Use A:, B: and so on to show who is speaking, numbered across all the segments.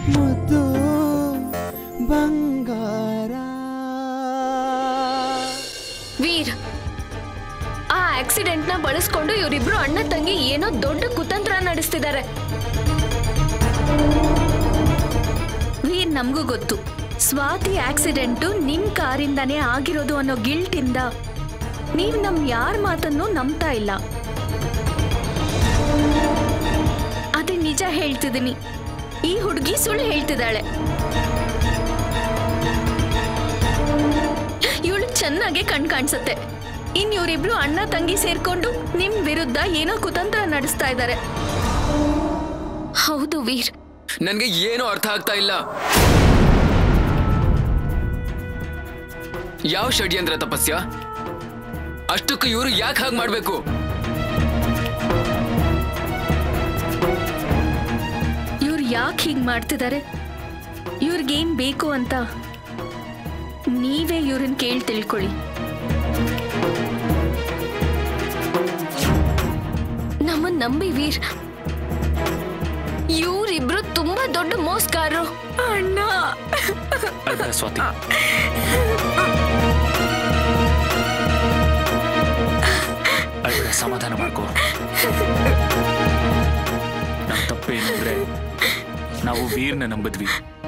A: ಮುದ್ದು ಬಂಗಾರ
B: ವೀರ್ ಆ ಆಕ್ಸಿಡೆಂಟ್ ನ ಬಳಸ್ಕೊಂಡು ಇವರಿಬ್ರು ಅಣ್ಣ ತಂಗಿ ಏನೋ ದೊಡ್ಡ ಕುತಂತ್ರ ನಡೆಸ್ತಿದ್ದಾರೆ ವೀರ್ ನಮಗೂ ಗೊತ್ತು ಸ್ವಾತಿ ಆಕ್ಸಿಡೆಂಟು ನಿಮ್ ಕಾರಿಂದಾನೇ ಆಗಿರೋದು ಅನ್ನೋ ಗಿಲ್ಟ್ ಇಂದ ನೀವ್ ನಮ್ ಯಾರ ಮಾತನ್ನು ನಂಬ್ತಾ ಇಲ್ಲ ಅದೇ ನಿಜ ಹೇಳ್ತಿದ್ದೀನಿ ಈ ಹುಡುಗಿ ಸುಳ್ಳು ಹೇಳ್ತಿದ್ದಾಳೆ ಇವಳು ಚೆನ್ನಾಗಿ ಕಣ್ ಕಾಣಿಸುತ್ತೆ ಇನ್ ಇವರಿಬ್ರು ಅಣ್ಣ ತಂಗಿ ಸೇರ್ಕೊಂಡು ನಿಮ್ ವಿರುದ್ಧ ಏನೋ ಕುತಂತ್ರ ನಡೆಸ್ತಾ ಇದ್ದಾರೆ ಹೌದು ವೀರ್
C: ನನ್ಗೆ ಏನೂ ಅರ್ಥ ಆಗ್ತಾ ಇಲ್ಲ ಯಾವ ಷಡ್ಯಂತ್ರ ತಪಸ್ಯ ಅಷ್ಟಕ್ಕೂ ಇವರು ಯಾಕೆ ಹಾಗೆ ಮಾಡ್ಬೇಕು
B: ಇವ್ರು ಯಾಕೆ ಹೀಗ್ ಮಾಡ್ತಿದ್ದಾರೆ ಇವ್ರಿಗೇನ್ ಬೇಕು ಅಂತ ನೀವೇ ಇವ್ರನ್ನ ಕೇಳಿ ತಿಳ್ಕೊಳ್ಳಿ ನಮ್ಮನ್ ನಂಬಿ ವೀರ್ ಇವ್ರಿಬ್ರು ತುಂಬಾ ದೊಡ್ಡ ಮೋಸ್ಗಾರರು ಅಣ್ಣ
D: ಅಳ್ಬೇಡ ಸ್ವಾತಿ ಅಳ್ಬೇಡ ಸಮಾಧಾನ ಮಾಡ್ಕೋ ನಮ್ಮ ತಪ್ಪೇನು ಅಂದ್ರೆ ನಾವು ವೀರ್ನ ನಂಬಿದ್ವಿ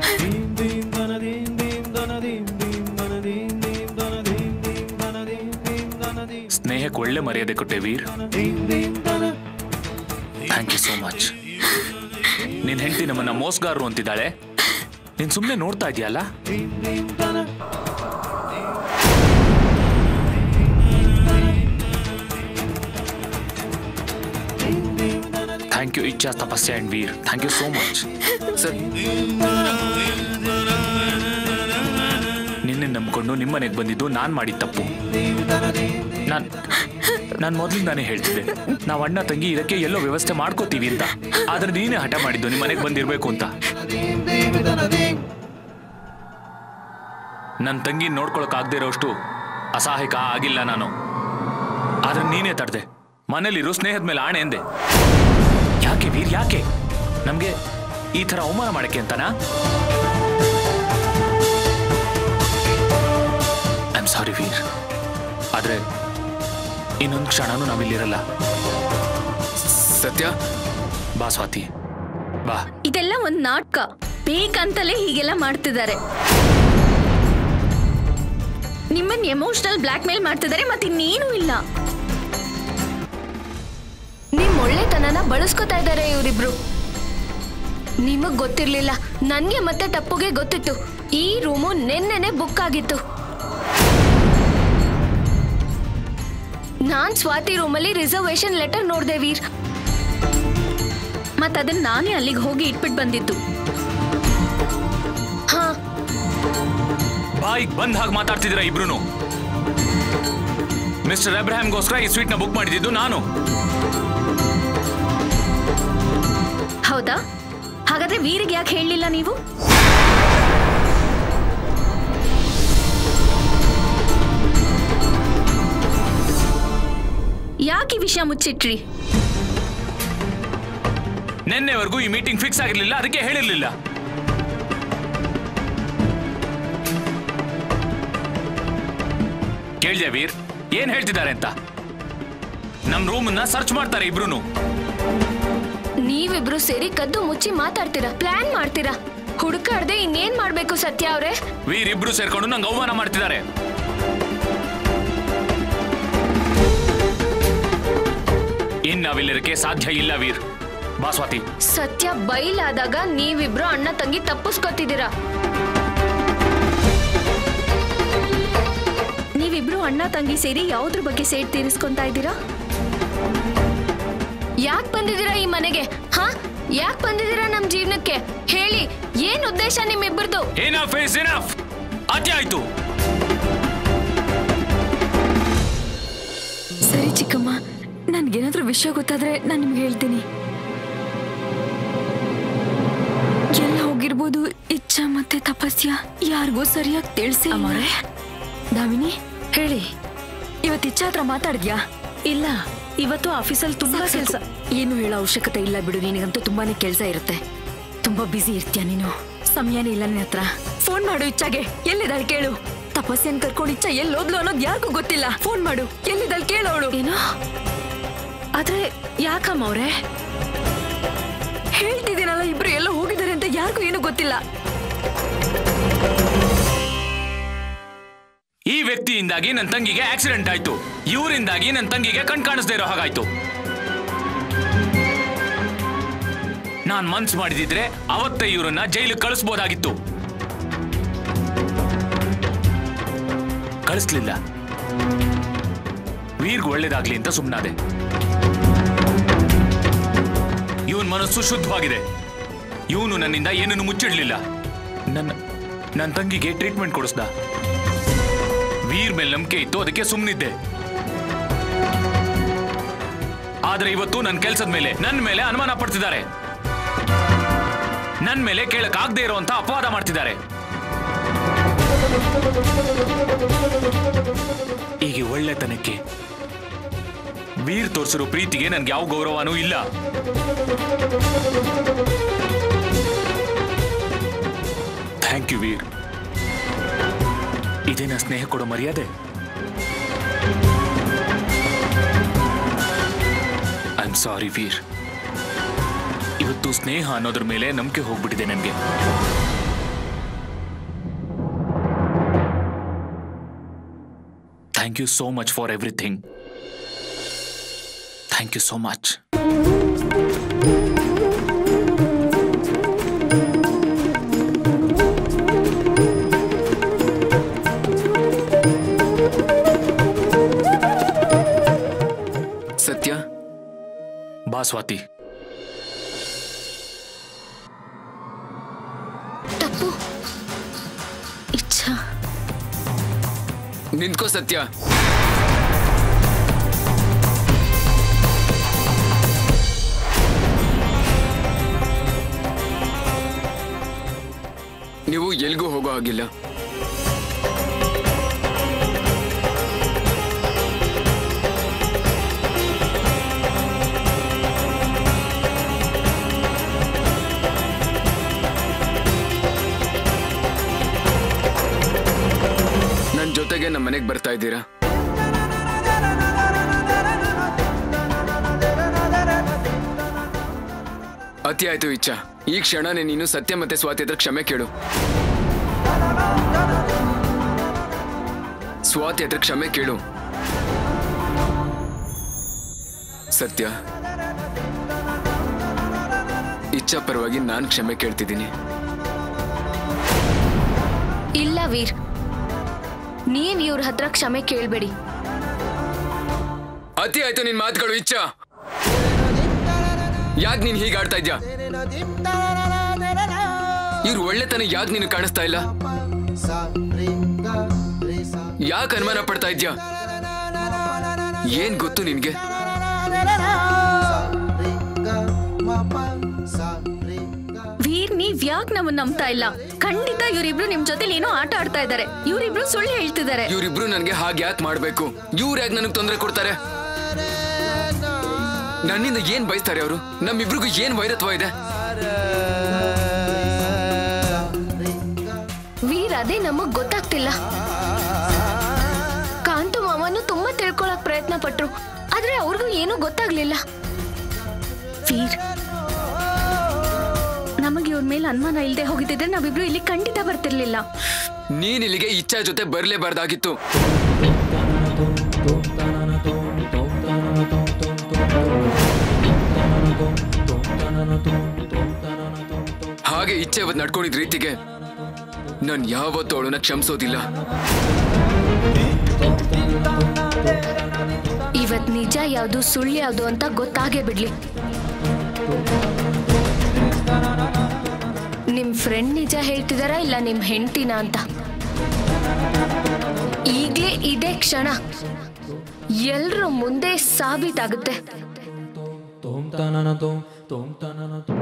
D: ಸ್ನೇಹಕ್ಕೆ ಒಳ್ಳೆ ಮರ್ಯಾದೆ ಕೊಟ್ಟೆ Veer thank you so much ನಿನ್ ಹೆಂಡತಿ ನಮ್ಮನ್ನ ಮೋಸಗಾರರು ಅಂತಿದ್ದಾಳೆ ನೀನ್ ಸುಮ್ಮನೆ ನೋಡ್ತಾ ಇದೆಯಲ್ಲ thank you Ichha Tapasya and Veer thank you so much
C: sir
D: ನಿನ್ನೆ ನಂಬ್ಕೊಂಡು ನಿಮ್ಮನೆಗೆ ಬಂದಿದ್ದು ನಾನು ಮಾಡಿದ ತಪ್ಪು ನಾನು ನಾನು ಮೊದಲಿಂದಾನೇ ಹೇಳ್ತಿದ್ದೆ ನಾವು ಅಣ್ಣ ತಂಗಿ ಇದಕ್ಕೆ ಎಲ್ಲೋ ವ್ಯವಸ್ಥೆ ಮಾಡ್ಕೋತೀವಿ ಅಂತ ಆದ್ರೆ ನೀನೇ ಹಠ ಮಾಡಿದ್ದು ನಿಮ್ಮ ಮನೆಗೆ ಬಂದಿರ್ಬೇಕು ಅಂತ ನನ್ನ ತಂಗಿ ನೋಡ್ಕೊಳಕ್ ಆಗದೆ ಇರೋಷ್ಟು ಅಸಹಾಯಕ ಆಗಿಲ್ಲ ನಾನು ಆದ್ರೆ ನೀನೇ ತಡ್ದೆ ಮನೇಲಿರೋ ಸ್ನೇಹದ ಮೇಲೆ ಆಣೆ ಎಂದೆ ಯಾಕೆ ವೀರ್ ಯಾಕೆ ನಮ್ಗೆ ಈ ತರ ಅವಮಾನ ಮಾಡಕ್ಕೆ ಅಂತನಾ ಐ ಆಮ್ ಸಾರಿ ವೀರ್ ಆದ್ರೆ ಇನ್ನೊಂದು ಕ್ಷಣನೂ ನಾವಿಲ್ಲಿರಲ್ಲ
C: ಸತ್ಯ
D: ಬಾ ಸ್ವಾತಿ ಬಾ
B: ಇದೆಲ್ಲ ಒಂದ್ ನಾಟಕ ಬೇಕಂತಲೇ ಹೀಗೆಲ್ಲ ಮಾಡ್ತಿದ್ದಾರೆ ನಿಮ್ಮನ್ನ ಎಮೋಷನಲ್ ಬ್ಲಾಕ್ ಮೇಲ್ ಮಾಡ್ತಿದ್ದಾರೆ ಮತ್ತೆ ಇನ್ನೇನು ಇಲ್ಲ ನಿಮ್ ಒಳ್ಳೆತನನ ಬಳಸ್ಕೊತಾ ಇದ್ದಾರೆ ಇವರಿಬ್ರು ನಿಮಗ್ ಗೊತ್ತಿರ್ಲಿಲ್ಲ ನನ್ಗೆ ಮತ್ತೆ ಟಪ್ಪುಗೆ ಗೊತ್ತಿತ್ತು ಈ ರೂಮು ನೆನ್ನೆನೆ ಬುಕ್ ಆಗಿತ್ತು ನಾನ್ ಸ್ವಾತಿ ರೂಮಲ್ಲಿ ರಿಸರ್ವೇಶನ್ ಲೆಟರ್ ನೋಡ್ದೆ ವೀರ್ ಮತ್ ಅದನ್ನ ನಾನೇ ಅಲ್ಲಿಗೆ ಹೋಗಿ ಇಟ್ಬಿಟ್ಟು ಬಂದಿದ್ದು ಹಾ
D: ಬಾಯಿಗೆ ಬಂದ್ ಹಾಗೆ ಮಾತಾಡ್ತಿದ್ದೀರ ಇಬ್ರು ಮಿಸ್ಟರ್ ಅಬ್ರಹಾಮ್ಗೋಸ್ಕರ ಈ ಸ್ವೀಟ್ನ ಬುಕ್ ಮಾಡಿದ್ದು ನಾನು
B: ಹೌದಾ ಹಾಗಾದ್ರೆ ವೀರಿಗೆ ಯಾಕೆ ಹೇಳಲಿಲ್ಲ ನೀವು ಯಾಕೆ ಈ ವಿಷಯ ಮುಚ್ಚಿಟ್ರಿ
D: ನಿನ್ನೆವರೆಗೂ ಈ ಮೀಟಿಂಗ್ ಫಿಕ್ಸ್ ಆಗಿರ್ಲಿಲ್ಲ ಅದಕ್ಕೆ ಹೇಳಿರ್ಲಿಲ್ಲ ಕೇಳ್ದೆ ವೀರ್ ಏನ್ ಹೇಳ್ತಿದ್ದಾರೆ ಅಂತ ನಮ್ ರೂಮನ್ನ ಸರ್ಚ್ ಮಾಡ್ತಾರೆ ಇಬ್ರು
B: ನೀವಿಬ್ರು ಸೇರಿ ಕದ್ದು ಮುಚ್ಚಿ ಮಾತಾಡ್ತೀರಾ ಪ್ಲಾನ್ ಮಾಡ್ತೀರಾ ಹುಡುಕಾಡ್ದೆ ಇನ್ನೇನ್ ಮಾಡ್ಬೇಕು ಸತ್ಯ ಅವ್ರೆ
D: ವೀರ್ ಇಬ್ರು ಸೇರ್ಕೊಂಡು ನಂಗೆ ಅವಮಾನ ಮಾಡ್ತಿದ್ದಾರೆ ಇನ್ ನಾವಿಲ್ಲಿರಕ್ಕೆ ಸಾಧ್ಯ ಇಲ್ಲ ವೀರ್ ಬಾ ಸ್ವಾತಿ
B: ಸತ್ಯ ಬೈಲಾದಾಗ ನೀವಿಬ್ರು ಅಣ್ಣ ತಂಗಿ ತಪ್ಪಿಸ್ಕೊತಿದ್ದೀರಾ ನೀವಿಬ್ರು ಅಣ್ಣ ತಂಗಿ ಸೇರಿ ಯಾವ್ದ್ರ ಬಗ್ಗೆ ಸೇಡ್ ತೀರಿಸ್ಕೊಂತಾ ಇದ್ದೀರಾ ಯಾಕ್ ಬಂದಿದ್ದೀರಾ ಈ ಮನೆಗೆ ಹಾ ಯಾಕ್ ಬಂದಿದ್ದೀರಾ ನಮ್ ಜೀವನಕ್ಕೆ ಹೇಳಿ ಏನ್ ಉದ್ದೇಶ ನಿಮ್ಮಿಬ್ಬರದು
D: ಏನಫ್ ಇಸ್ ಇನಫ್ ಅತಿ ಆಯ್ತು
E: ಸರಿ ಚಿಕ್ಕಮ್ಮ ನನ್ಗೇನಾದ್ರೂ ವಿಷಯ ಗೊತ್ತಾದ್ರೆ ನಾನು ನಿಮ್ಗೆ ಹೇಳ್ತೀನಿ ಎಲ್ಲ ಹೋಗಿರ್ಬೋದು ಇಚ್ಛಾ ಮತ್ತೆ ತಪಸ್ಯ ಯಾರಿಗೂ ಸರಿಯಾಗಿ ತಿಳಿಸಿ
F: ಅಮ್ಮೋರೆ
E: ದಾಮಿನಿ
F: ಹೇಳಿ
E: ಇವತ್ತು ಇಚ್ಛಾ ಹತ್ರ ಮಾತಾಡಿದ್ಯಾ
F: ಇಲ್ಲ ಇವತ್ತು ಆಫೀಸಲ್ಲಿ ತುಂಬಾ ಕೆಲಸ
E: ಏನು ಹೇಳೋ ಅವಶ್ಯಕತೆ ಇಲ್ಲ ಬಿಡು ನಿನಗಂತೂ ತುಂಬಾನೇ ಕೆಲಸ ಇರುತ್ತೆ ತುಂಬಾ ಬ್ಯುಸಿ ಇರ್ತೀಯ ನೀನು ಸಮಯನೇ ಇಲ್ಲ ನಿನ್ನ ಹತ್ರ ಫೋನ್ ಮಾಡು ಇಚ್ಛಾಗೆ ಎಲ್ಲಿದ್ದಾಳೆ ಕೇಳು ತಪಸ್ಸನ್ ಕರ್ಕೊಂಡು ಇಚ್ಛ ಎಲ್ಲೋದ್ಲು ಅನ್ನೋದು ಯಾರಿಗೂ ಗೊತ್ತಿಲ್ಲ ಫೋನ್ ಮಾಡು ಎಲ್ಲಿದ್ದಾಳೆ ಕೇಳು ಅವಳು
B: ಏನೋ ಆದ್ರೆ ಯಾಕಮ್ಮ ಅವ್ರೆ
E: ಹೇಳ್ತಿದ್ದೀನಲ್ಲ ಇಬ್ರು ಎಲ್ಲ ಹೋಗಿದ್ದಾರೆ ಅಂತ ಯಾರಿಗೂ ಏನು ಗೊತ್ತಿಲ್ಲ
D: ಈ ವ್ಯಕ್ತಿಯಿಂದಾಗಿ ನನ್ನ ತಂಗಿಗೆ ಆಕ್ಸಿಡೆಂಟ್ ಆಯ್ತು ಇವರಿಂದಾಗಿ ನನ್ನ ತಂಗಿಗೆ ಕಣ್ ಕಾಣಿಸ್ದೇ ಇರೋ ಹಾಗಾಯ್ತು ನಾನ್ ಮನ್ಸ್ ಮಾಡಿದಿದ್ರೆ ಅವತ್ತೇ ಇವರನ್ನ ಜೈಲಿಗೆ ಕಳಿಸ್ಬೋದಾಗಿತ್ತು ಕಳಿಸ್ಲಿಲ್ಲ ವೀರ್ಗ್ ಒಳ್ಳೇದಾಗ್ಲಿ ಅಂತ ಸುಮ್ಮನಾದೆ ಇವನ್ ಮನಸ್ಸು ಶುದ್ಧವಾಗಿದೆ ಇವನು ನನ್ನಿಂದ ಏನನ್ನು ಮುಚ್ಚಿಡ್ಲಿಲ್ಲ ನನ್ನ ನನ್ನ ತಂಗಿಗೆ ಟ್ರೀಟ್ಮೆಂಟ್ ಕೊಡಿಸ್ದ ವೀರ್ ಮೇಲೆ ನಂಬಿಕೆ ಇತ್ತು ಅದಕ್ಕೆ ಸುಮ್ಮನಿದ್ದೆ ಆದ್ರೆ ಇವತ್ತು ನನ್ನ ಕೆಲಸದ ಮೇಲೆ ನನ್ನ ಮೇಲೆ ಅನುಮಾನ ಪಡ್ತಿದ್ದಾರೆ ನನ್ನ ಮೇಲೆ ಕೇಳಕ್ ಆಗದೆ ಇರುವಂತ ಅಪವಾದ ಮಾಡ್ತಿದ್ದಾರೆ ಈಗ ಈ ಒಳ್ಳೆತನಕ್ಕೆ ವೀರ್ ತೋರಿಸಿರೋ ಪ್ರೀತಿಗೆ ನನ್ಗೆ ಯಾವ ಗೌರವನೂ ಇಲ್ಲ ಥ್ಯಾಂಕ್ ಯು ವೀರ್ ಇದೇನ ಸ್ನೇಹ ಕೊಡೋ ಮರ್ಯಾದೆ ಐ ಆಮ್ ಸಾರಿ ವೀರ್ ಇವತ್ತು ಸ್ನೇಹ ಅನ್ನೋದ್ರ ಮೇಲೆ ನಂಬಿಕೆ ಹೋಗ್ಬಿಟ್ಟಿದೆ ನನಗೆ thank you so much for everything thank you so much
C: Satya
D: ಬಾ ಸ್ವಾತಿ
B: ತಪ್ಪು ಇಚ್ಛಾ
C: ನಿಂತ್ಕೋ ಸತ್ಯ ನೀವು ಎಲ್ಗೂ ಹೋಗೋ ಹಾಗಿಲ್ಲ ನನ್ನ ಜೊತೆಗೆ ನಮ್ಮ ಮನೆಗೆ ಬರ್ತಾ ಇದ್ದೀರಾ ಅತಿ ಆಯ್ತು ಇಚ್ಛಾ ಈ ಕ್ಷಣನೇ ನೀನು ಸತ್ಯ ಮತ್ತೆ ಸ್ವಾತಿ ಹತ್ರ ಕ್ಷಮೆ ಕೇಳು ಸ್ವಾತಿ ಹತ್ರ ಕ್ಷಮೆ ಕೇಳು ಸತ್ಯ ಇಚ್ಛಾ ಪರವಾಗಿ ನಾನು ಕ್ಷಮೆ ಕೇಳ್ತಿದ್ದೀನಿ
B: ಇಲ್ಲ ವೀರ್ ನೀವ್ ಇವ್ರ ಹತ್ರ ಕ್ಷಮೆ ಕೇಳ್ಬೇಡಿ
C: ಅತಿ ಆಯ್ತು ನಿನ್ ಮಾತುಗಳು ಇಚ್ಛಾ ಯಾಕೆ ನೀನ್ ಹೀಗೆ ಆಡ್ತಾ ಇದ್ಯಾ ಇವ್ರ ಒಳ್ಳೆತನ ಯಾಕೆ ನೀನು ಕಾಣಿಸ್ತಾ ಇಲ್ಲ ಯಾಕೆ ಅನುಮಾನ ಪಡ್ತಾ ಇದ್ಯಾ ಏನ್ ಗೊತ್ತು ನಿನ್ಗೆ
B: ವೀರ್ ನೀವ್ ಯಾಕ್ ನಮ್ಮನ್ನ ನಂಬ್ತಾ ಇಲ್ಲ ಖಂಡಿತ ಇವ್ರಿಬ್ರು ನಿಮ್ ಜೊತೆಲಿ ಏನೋ ಆಟ ಆಡ್ತಾ ಇದಾರೆ ಇವ್ರಿಬ್ರು ಸುಳ್ಳು ಹೇಳ್ತಿದ್ದಾರೆ
C: ಇವ್ರಿಬ್ರು ನನ್ಗೆ ಹಾಗೆ ಯಾಕೆ ಮಾಡ್ಬೇಕು ಇವ್ರು ಯಾಕೆ ನನಗೆ ತೊಂದರೆ ಕೊಡ್ತಾರೆ ನನ್ನಿಂದ ಏನ್ ಬಯಸ್ತಾರೆ ಅವರು ನಮ್ಮಿಬ್ರಿಗೂ ಏನ್ ವೈರತ್ವ ಇದೆ
B: ವೀರ್ ಅದೇ ನಮಗ್ ಗೊತ್ತಾಗ್ತಿಲ್ಲ ಕಾಂತು ಮಾಮನು ತುಂಬಾ ತಿಳ್ಕೊಳಕ್ ಪ್ರಯತ್ನ ಪಟ್ರು ಆದ್ರೆ ಅವ್ರಿಗೂ ಏನೂ ಗೊತ್ತಾಗ್ಲಿಲ್ಲ ವೀರ್ ನಮಗೆ ಇವ್ರ ಮೇಲೆ ಅನುಮಾನ ಇಲ್ಲದೆ ಹೋಗಿದ್ದಿದ್ರೆ ನಾವಿಬ್ರು ಇಲ್ಲಿ ಖಂಡಿತ ಬರ್ತಿರ್ಲಿಲ್ಲ
C: ನೀನ್ ಇಲ್ಲಿಗೆ ಇಚ್ಛಾ ಜೊತೆ ಬರ್ಲೇಬಾರ್ದಾಗಿತ್ತು ಹಾಗೆ ಇಚ್ಛೆ ಅವತ್ತು ನಡ್ಕೊಂಡಿದ್ ರೀತಿಗೆ ನಾನು ಯಾವತ್ತೂ ಅವಳನ್ನ ಕ್ಷಮಿಸೋದಿಲ್ಲ
B: ಇವತ್ ನಿಜ ಯಾವ್ದು ಸುಳ್ಳು ಯಾವ್ದು ಅಂತ ಗೊತ್ತಾಗೇ ಬಿಡ್ಲಿ ನಿಮ್ ಫ್ರೆಂಡ್ ನಿಜ ಹೇಳ್ತಿದಾರ ಇಲ್ಲ ನಿಮ್ ಹೆಂಡತಿನ ಅಂತ ಈಗ್ಲೇ ಇದೇ ಕ್ಷಣ ಎಲ್ರ ಮುಂದೆ ಸಾಬೀತಾಗುತ್ತೆ
A: Tom tanana tom, tom tanana tom.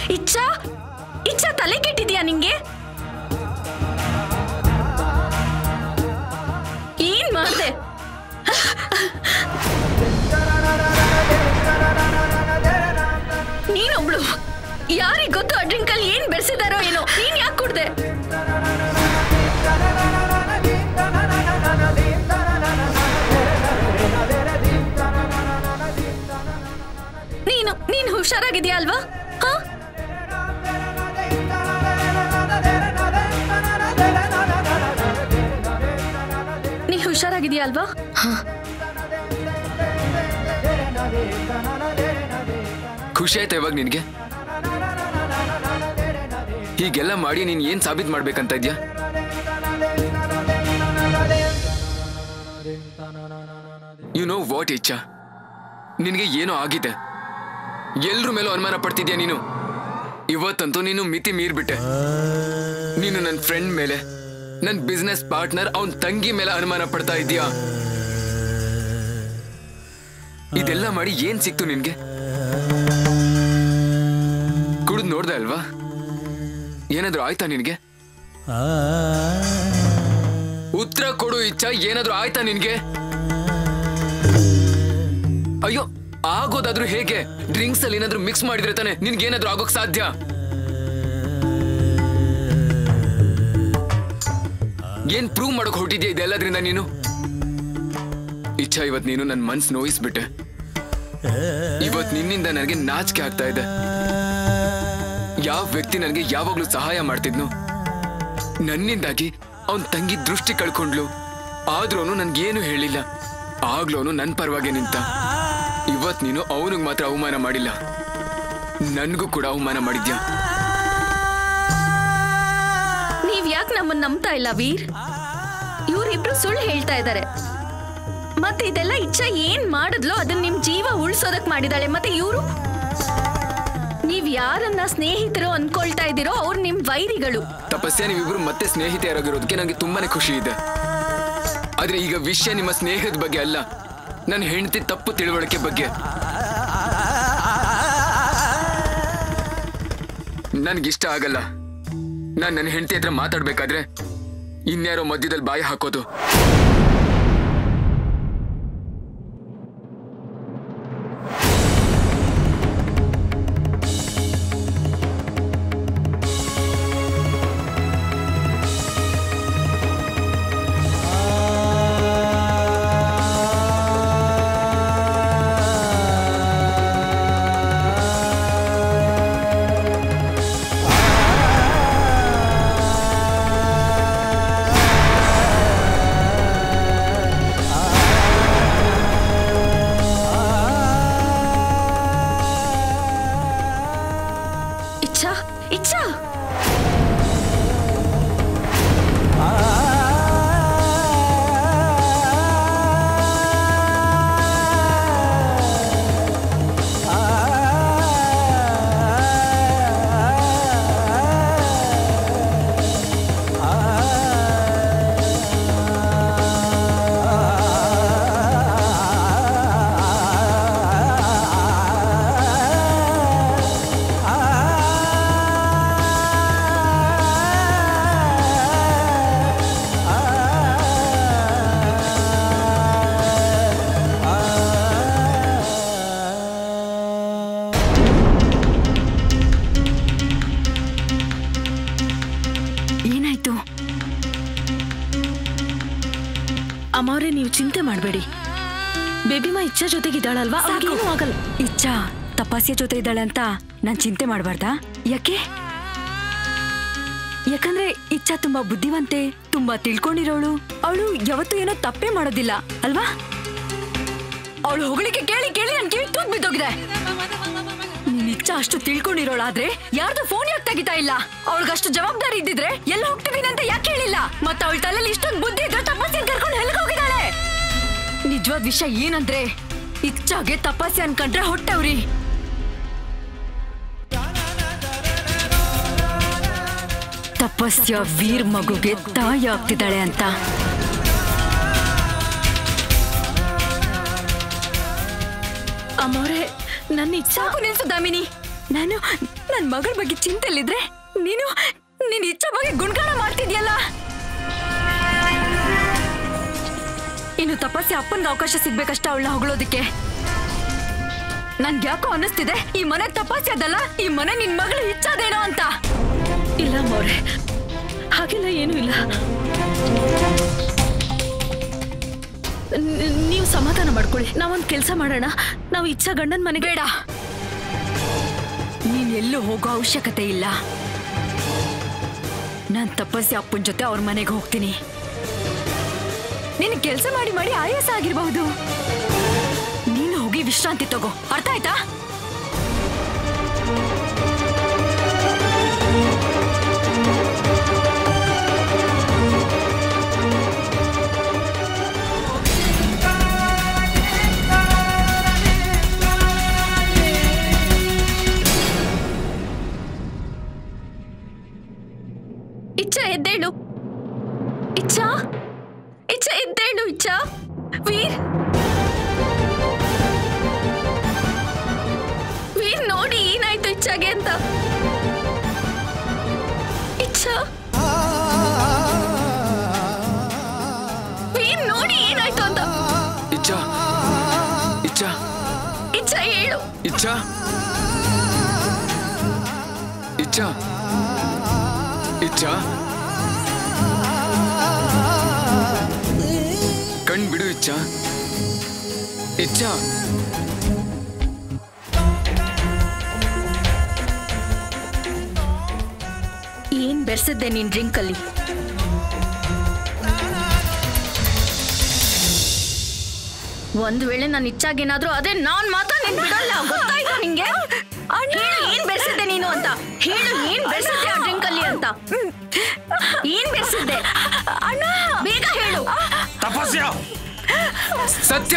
B: ಇಚ್ಛಾ ಇಚ್ಛಾ ತಲೆ ಕೆಟ್ಟಿದ್ಯಾ ನಿಂಗೆ ಏನ್ ಮಾಡ್ದೆ ನೀನೊಬ್ಳು ಯಾರಿಗ್ ಗೊತ್ತು ಆ ಡ್ರಿಂಕ್ ಅಲ್ಲಿ ಏನ್ ಬೆರೆಸಿದಾರೋ ಏನೋ ನೀನ್ ಯಾಕೆ ಕುಡ್ದೆ ನೀನು ನೀನು ಹುಷಾರಾಗಿದ್ಯಾ ಅಲ್ವಾ ಹಾ ನೀ ಹುಷಾರಾಗಿದ್ಯಾ ಅಲ್ವಾ
C: ಖುಷಿ ಆಯ್ತಾ ಇವಾಗ ನಿನ್ಗೆ ಹೀಗೆಲ್ಲ ಮಾಡಿ ನೀನ್ ಏನ್ ಸಾಬೀತ್ ಮಾಡ್ಬೇಕಂತ ಇದ್ಯಾ ಯು ನೋ ವಾಟ್ ಇಚ್ಛಾ ನಿನಗೆ ಏನೋ ಆಗಿದೆ ಎಲ್ರ ಮೇಲೂ ಅನುಮಾನ ಪಡ್ತಿದ್ಯಾ ನೀನು ಇವತ್ತಂತೂ ನೀನು ಮಿತಿ ಮೀರ್ಬಿಟ್ಟೆ ನೀನು ನನ್ನ ಫ್ರೆಂಡ್ ಮೇಲೆ ನನ್ನ ಬಿಸ್ನೆಸ್ ಪಾರ್ಟ್ನರ್ ಅವನ್ ತಂಗಿ ಮೇಲೆ ಅನುಮಾನ ಪಡ್ತಾ ಇದೀಯಾ ಇದೆಲ್ಲ ಮಾಡಿ ಏನ್ ಸಿಕ್ತು ನಿನ್ಗೆ ಕುಡಿದು ನೋಡ್ದೆ ಅಲ್ವಾ ಏನಾದ್ರೂ ಆಯ್ತಾ ನಿನ್ಗೆ ಉತ್ತರ ಕೊಡು ಇಚ್ಛಾ ಏನಾದ್ರೂ ಆಯ್ತಾ ನಿನ್ಗೆ ಅಯ್ಯೋ ಆಗೋದಾದ್ರೂ ಹೇಗೆ ಡ್ರಿಂಕ್ಸ್ ಅಲ್ಲಿ ಏನಾದ್ರೂ ಮಿಕ್ಸ್ ಮಾಡಿದ್ರೆ ತಾನೆ ನಿನ್ಗೆ ಏನಾದ್ರೂ ಆಗೋಕ್ ಸಾಧ್ಯ ಏನ್ ಪ್ರೂವ್ ಮಾಡಕ್ ಹೊರಟಿದ್ಯಾ ಇದೆಲ್ಲದ್ರಿಂದ ನೀನು ಇಚ್ಛಾ ಇವತ್ ನೀನು ನನ್ನ ಮನ್ಸ್ ನೋಯಿಸ್ಬಿಟ್ಟೆ ಇವತ್ ನಿನ್ನಿಂದ ನನಗೆ ನಾಚಿಕೆ ಆಗ್ತಾ ಇದೆ ಯಾವ ವ್ಯಕ್ತಿ ನನಗೆ ಯಾವಾಗ್ಲೂ ಸಹಾಯ ಮಾಡ್ತಿದ್ನು ನನ್ನಿಂದಾಗಿ ಅವನ್ ತಂಗಿ ದೃಷ್ಟಿ ಕಳ್ಕೊಂಡ್ಲು ಆದ್ರೂ ನನ್ಗೇನು ಹೇಳಿಲ್ಲ ಆಗ್ಲೋನು ನನ್ ಪರವಾಗಿ ನಿಂತ ಇವತ್ ನೀನು ಅವನಿಗೆ ಮಾತ್ರ ಅವಮಾನ ಮಾಡಿಲ್ಲ ನನ್ಗೂ ಕೂಡ ಅವಮಾನ ಮಾಡಿದ್ಯಾ
B: ನೀವ್ ಯಾಕೆ ನಮ್ಮನ್ನ ನಂಬ್ತಾ ಇಲ್ಲ ವೀರ್ ಇವ್ರಿಬ್ರು ಸುಳ್ಳು ಹೇಳ್ತಾ ಇದ್ದಾರೆ ಮತ್ತೆ ಇದೆಲ್ಲ ಇಚ್ಛಾ ಏನ್ ಮಾಡಿದ್ಲೋ ಅದನ್ನ ನಿಮ್ ಜೀವ ಉಳ್ಸೋದಕ್ ಮಾಡಿದಾಳೆ ಮತ್ತೆ ಇವರು ನೀವ್ ಯಾರನ್ನ ಸ್ನೇಹಿತರು ಅನ್ಕೊಳ್ತಾ ಇದ್ದೀರೋ ಅವ್ರು ನಿಮ್ ವೈರಿಗಳು
C: ತಪಸ್ಯ ನೀವಿಬ್ರು ಮತ್ತೆ ಸ್ನೇಹಿತೆಯರಾಗಿರೋದಕ್ಕೆ ನಂಗೆ ತುಂಬಾನೇ ಖುಷಿ ಇದೆ ಆದ್ರೆ ಈಗ ವಿಷಯ ನಿಮ್ಮ ಸ್ನೇಹದ ಬಗ್ಗೆ ಅಲ್ಲ ನನ್ನ ಹೆಂಡತಿ ತಪ್ಪು ತಿಳುವಳಿಕೆ ಬಗ್ಗೆ ನನ್ಗಿಷ್ಟ ಆಗಲ್ಲ ನಾನ್ ನನ್ನ ಹೆಂಡತಿ ಹತ್ರ ಮಾತಾಡ್ಬೇಕಾದ್ರೆ ಇನ್ಯಾರೋ ಮಧ್ಯದಲ್ಲಿ ಬಾಯಿ ಹಾಕೋದು
B: ಇಚ್ಛಾ ಇಚ್ಛಾ
E: ಏನಾಯ್ತು
B: ಅಮ್ಮವ್ರೆ ನೀವು ಚಿಂತೆ ಮಾಡಬೇಡಿ ಬೇಬಿಮಾ ಇಚ್ಛಾ ಜೊತೆಗಿದ್ದಾಳಲ್ವಾ ಅವ್ರಿಗೇನು ಆಗಲ್ಲ
E: ಇಚ್ಛಾ ತಪಾಸ್ಯ ಜೊತೆ ಇದ್ದಾಳೆ ಅಂತ ನಾನ್ ಚಿಂತೆ ಮಾಡಬಾರ್ದಾ ಯಾಕೆ ಯಾಕಂದ್ರೆ ಇಚ್ಛಾ ತುಂಬಾ ಬುದ್ಧಿವಂತೆ ತುಂಬಾ ತಿಳ್ಕೊಂಡಿರೋಳು ಅವಳು ಯಾವತ್ತೂ ಏನೋ ತಪ್ಪೇ ಮಾಡೋದಿಲ್ಲ ಅಲ್ವಾ ಅವಳು ಹೊಗಳಿಕೆ ಕೇಳಿ ಕೇಳಿ ನನ್ ಕಿವಿ ತೂತ್ ಬಿದ್ದೋಗಿದೆ ನೀನ್ ಇಚ್ಛಾ ಅಷ್ಟು ತಿಳ್ಕೊಂಡಿರೋಳಾದ್ರೆ ಯಾರ್ದು ಫೋನ್ ಯಾಕೆ ತೆಗಿತಾ ಇಲ್ಲ ಅವಳಿಗಷ್ಟು ಜವಾಬ್ದಾರಿ ಇದ್ದಿದ್ರೆ ಎಲ್ಲ ಹೋಗ್ತಿದ್ದೀನಿ ಅಂತ ಯಾಕೆ ಹೇಳಿಲ್ಲ ಮತ್ತೆ ಅವಳ ತಲೆಯಲ್ಲಿ ಇಷ್ಟೊಂದು ಬುದ್ಧಿ ಇದ್ರೆ ತಪಸ್ಸೆ ಕರ್ಕೊಂಡು ಎಲ್ಲಿಗೆ ಹೋಗಿದ್ದಾಳೆ ನಿಜವಾದ ವಿಷಯ ಏನಂದ್ರೆ ಇಚ್ಛಾಗೆ ತಪಸ್ಸೆ ಅನ್ಕೊಂಡ್ರೆ ಹೊಟ್ಟೆವ್ರಿ ತಪಸ್ಯ ವೀರ್ ಮಗುಗೆ ತಾಯಿ ಆಗ್ತಿದ್ದಾಳೆ ಅಂತ
B: ಅಮ್ಮವ್ರೆ ನನ್ನ ಇಚ್ಛಾ
E: ಸಾಕು ನಿಲ್ಸು ದಾಮಿನಿ ನಾನು ನನ್ ಮಗಳ ಬಗ್ಗೆ ಚಿಂತೆಲಿದ್ರೆ ನೀನು ನಿನ್ ಇಚ್ಛೆ ಬಗ್ಗೆ ಗುಣಗಾನ ಮಾಡ್ತಿದ್ಯಲ್ಲ ಇನ್ನು ತಪಸ್ಸೆ ಅಪ್ಪನ್ಗೆ ಅವಕಾಶ ಸಿಗ್ಬೇಕಷ್ಟ ಅವಳನ್ನ ಹೊಗಳೋದಿಕ್ಕೆ ನನ್ಗೆ ಯಾಕೋ ಅನ್ನಿಸ್ತಿದೆ ಈ ಮನೆ ತಪಸ್ಸೆ ಅದಲ್ಲ ಈ ಮನೆ ನಿನ್ ಮಗಳು ಇಚ್ಛಾದೇನೋ ಅಂತ
B: ಇಲ್ಲ ಮೌರೆ ಹಾಗೆಲ್ಲ ಏನೂ ಇಲ್ಲ ನ- ನೀವು ಸಮಾಧಾನ ಮಾಡ್ಕೊಳ್ಳಿ ನಾವೊಂದು ಕೆಲಸ ಮಾಡೋಣ ನಾವು ಇಚ್ಛಾ ಗಂಡನ ಮನೆಗೆ
E: ಬೇಡ ನೀನ್ ಎಲ್ಲೂ ಹೋಗೋ ಅವಶ್ಯಕತೆ ಇಲ್ಲ ನಾನ್ ತಪಸ್ಸೆ ಅಪ್ಪನ ಜೊತೆ ಅವ್ರ ಮನೆಗೆ ಹೋಗ್ತೀನಿ ನೀನು ಕೆಲಸ ಮಾಡಿ ಮಾಡಿ ಆಯಾಸ ಆಗಿರಬಹುದು ನೀನು ಹೋಗಿ ವಿಶ್ರಾಂತಿ ತಗೋ ಅರ್ಥ ಆಯ್ತಾ
B: ಇಚ್ಛಾ ಎದ್ದೇಳು ಇಚ್ಛಾ ಇಚ್ಛಾ ಎದ್ದೇಳು ಇಚ್ಛಾ ವೀರ್ ವೀರ್ ನೋಡಿ ಏನಾಯ್ತು ಇಚ್ಛಾಗೆ ಅಂತ ಇಚ್ಛಾ ವೀರ್ ನೋಡಿ ಏನಾಯ್ತು ಅಂತ
C: ಇಚ್ಛಾ ಇಚ್ಛಾ
B: ಇಚ್ಛಾ ಹೇಳು
C: ಇಚ್ಛಾ ಇಚ್ಛಾ ಇಚ್ಛಾ ಕಣ್ ಬಿಡು ಇಚ್ಛಾ ಇಚ್ಛಾ
B: ಏನ್ ಬೆರೆಸಿದ್ದೆ ನೀನ್ ಡ್ರಿಂಕ್ ಅಲ್ಲಿ ಒಂದ್ ವೇಳೆ ನಾನು ಇಚ್ಛಾಗೇನಾದ್ರೂ ಅದೇ ನಾನ್ ಮಾತ್ರ ನಿನ್ ಬಿಡಲ್ಲ ಗೊತ್ತಾಯ್ತಾ ನಿಂಗೆ ಹೇಳು ಏನ್ ಬೆರೆಸಿದ್ದೆ ನೀನು ಅಂತ ಹೇಳು ಏನ್ ಬೆರೆಸಿದ್ದೆ ಆ ಡ್ರಿಂಕ್ ಅಲ್ಲಿ ಅಂತ ಏನ್ ಬೆರೆಸಿದ್ದೆ ಅಣ್ಣ ಬೇಗ ಹೇಳು
D: ತಪಸ್ಯ
C: ಸತ್ಯ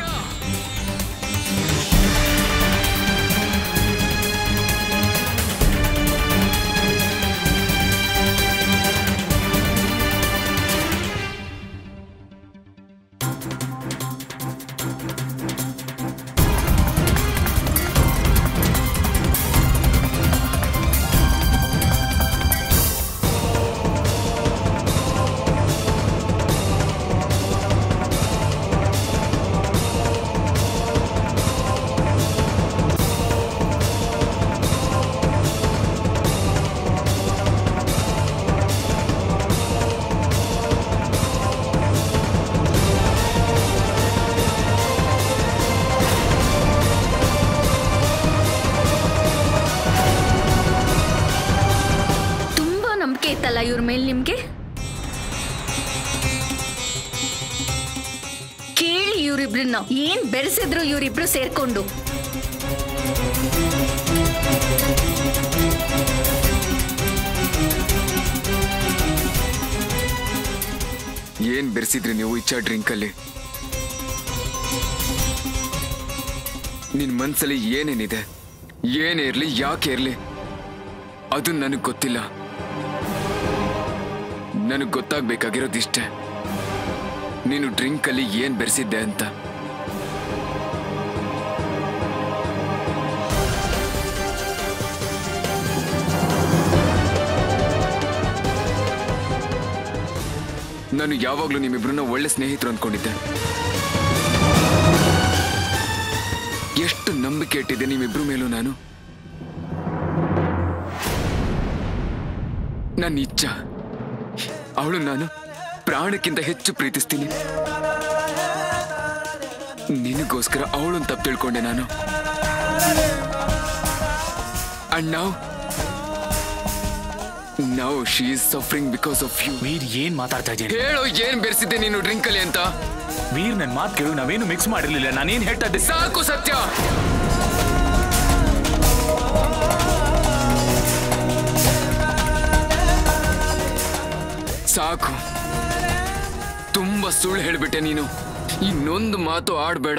B: ತುಂಬಾ ನಂಬಿಕೆ ಇತ್ತಲ್ಲ ಇವ್ರ ಮೇಲೆ ನಿಮ್ಗೆ ಕೇಳಿ ಇವ್ರಿಬ್ರನ್ನ ಏನ್ ಬೆರೆಸಿದ್ರು ಇವ್ರಿಬ್ರು ಸೇರ್ಕೊಂಡು
C: ಏನ್ ಬೆರೆಸಿದ್ರಿ ನೀವು ಇಚ್ಛಾ ಡ್ರಿಂಕ್ ಅಲ್ಲಿ ನಿನ್ ಮನ್ಸಲ್ಲಿ ಏನೇನಿದೆ ಏನೇ ಇರ್ಲಿ ಯಾಕೆ ಇರ್ಲಿ ಅದು ನನಗ್ ಗೊತ್ತಿಲ್ಲ ನನಗ್ ಗೊತ್ತಾಗ್ಬೇಕಾಗಿರೋದಿಷ್ಟೇ ನೀನು ಡ್ರಿಂಕ್ ಅಲ್ಲಿ ಏನ್ ಬೆರೆಸಿದ್ದೆ ಅಂತ ನಾನು ಯಾವಾಗ್ಲೂ ನಿಮ್ಮಿಬ್ರನ್ನ ಒಳ್ಳೆ ಸ್ನೇಹಿತರು ಅಂದ್ಕೊಂಡಿದ್ದೆ ಎಷ್ಟು ನಂಬಿಕೆ ಇಟ್ಟಿದ್ದೆ ನಿಮ್ಮಿಬ್ರು ಮೇಲೂ ನಾನು ನನ್ನ ಇಚ್ಛ ಅವಳು ನಾನು ಪ್ರಾಣಕ್ಕಿಂತ ಹೆಚ್ಚು ಪ್ರೀತಿಸ್ತೀನಿ ನಿನಗೋಸ್ಕರ ಅವಳನ್ನು ತಪ್ಪು ತಿಳ್ಕೊಂಡೆ ನಾನು ಅಂಡ್ ನಾವು ನಾವು she is suffering because of you
D: Veer ಏನ್ ಮಾತಾಡ್ತಾ ಇದ್ದೀನಿ
C: ಹೇಳು ಏನ್ ಬೆರೆಸಿದ್ದೆ ನೀನು ಡ್ರಿಂಕ್ ಅಲ್ಲಿ ಅಂತ
D: ವೀರ್ ನನ್ ಮಾತು ಕೇಳು ನಾವೇನು ಮಿಕ್ಸ್ ಮಾಡಿರ್ಲಿಲ್ಲ ನಾನೇನ್ ಹೇಳ್ತಾ ಇದ್ದೆ
C: ಸಾಕು ಸತ್ಯ ಸಾಕು ತುಂಬಾ ಸುಳ್ಳು ಹೇಳ್ಬಿಟ್ಟೆ ನೀನು ಇನ್ನೊಂದು ಮಾತು ಆಡ್ಬೇಡ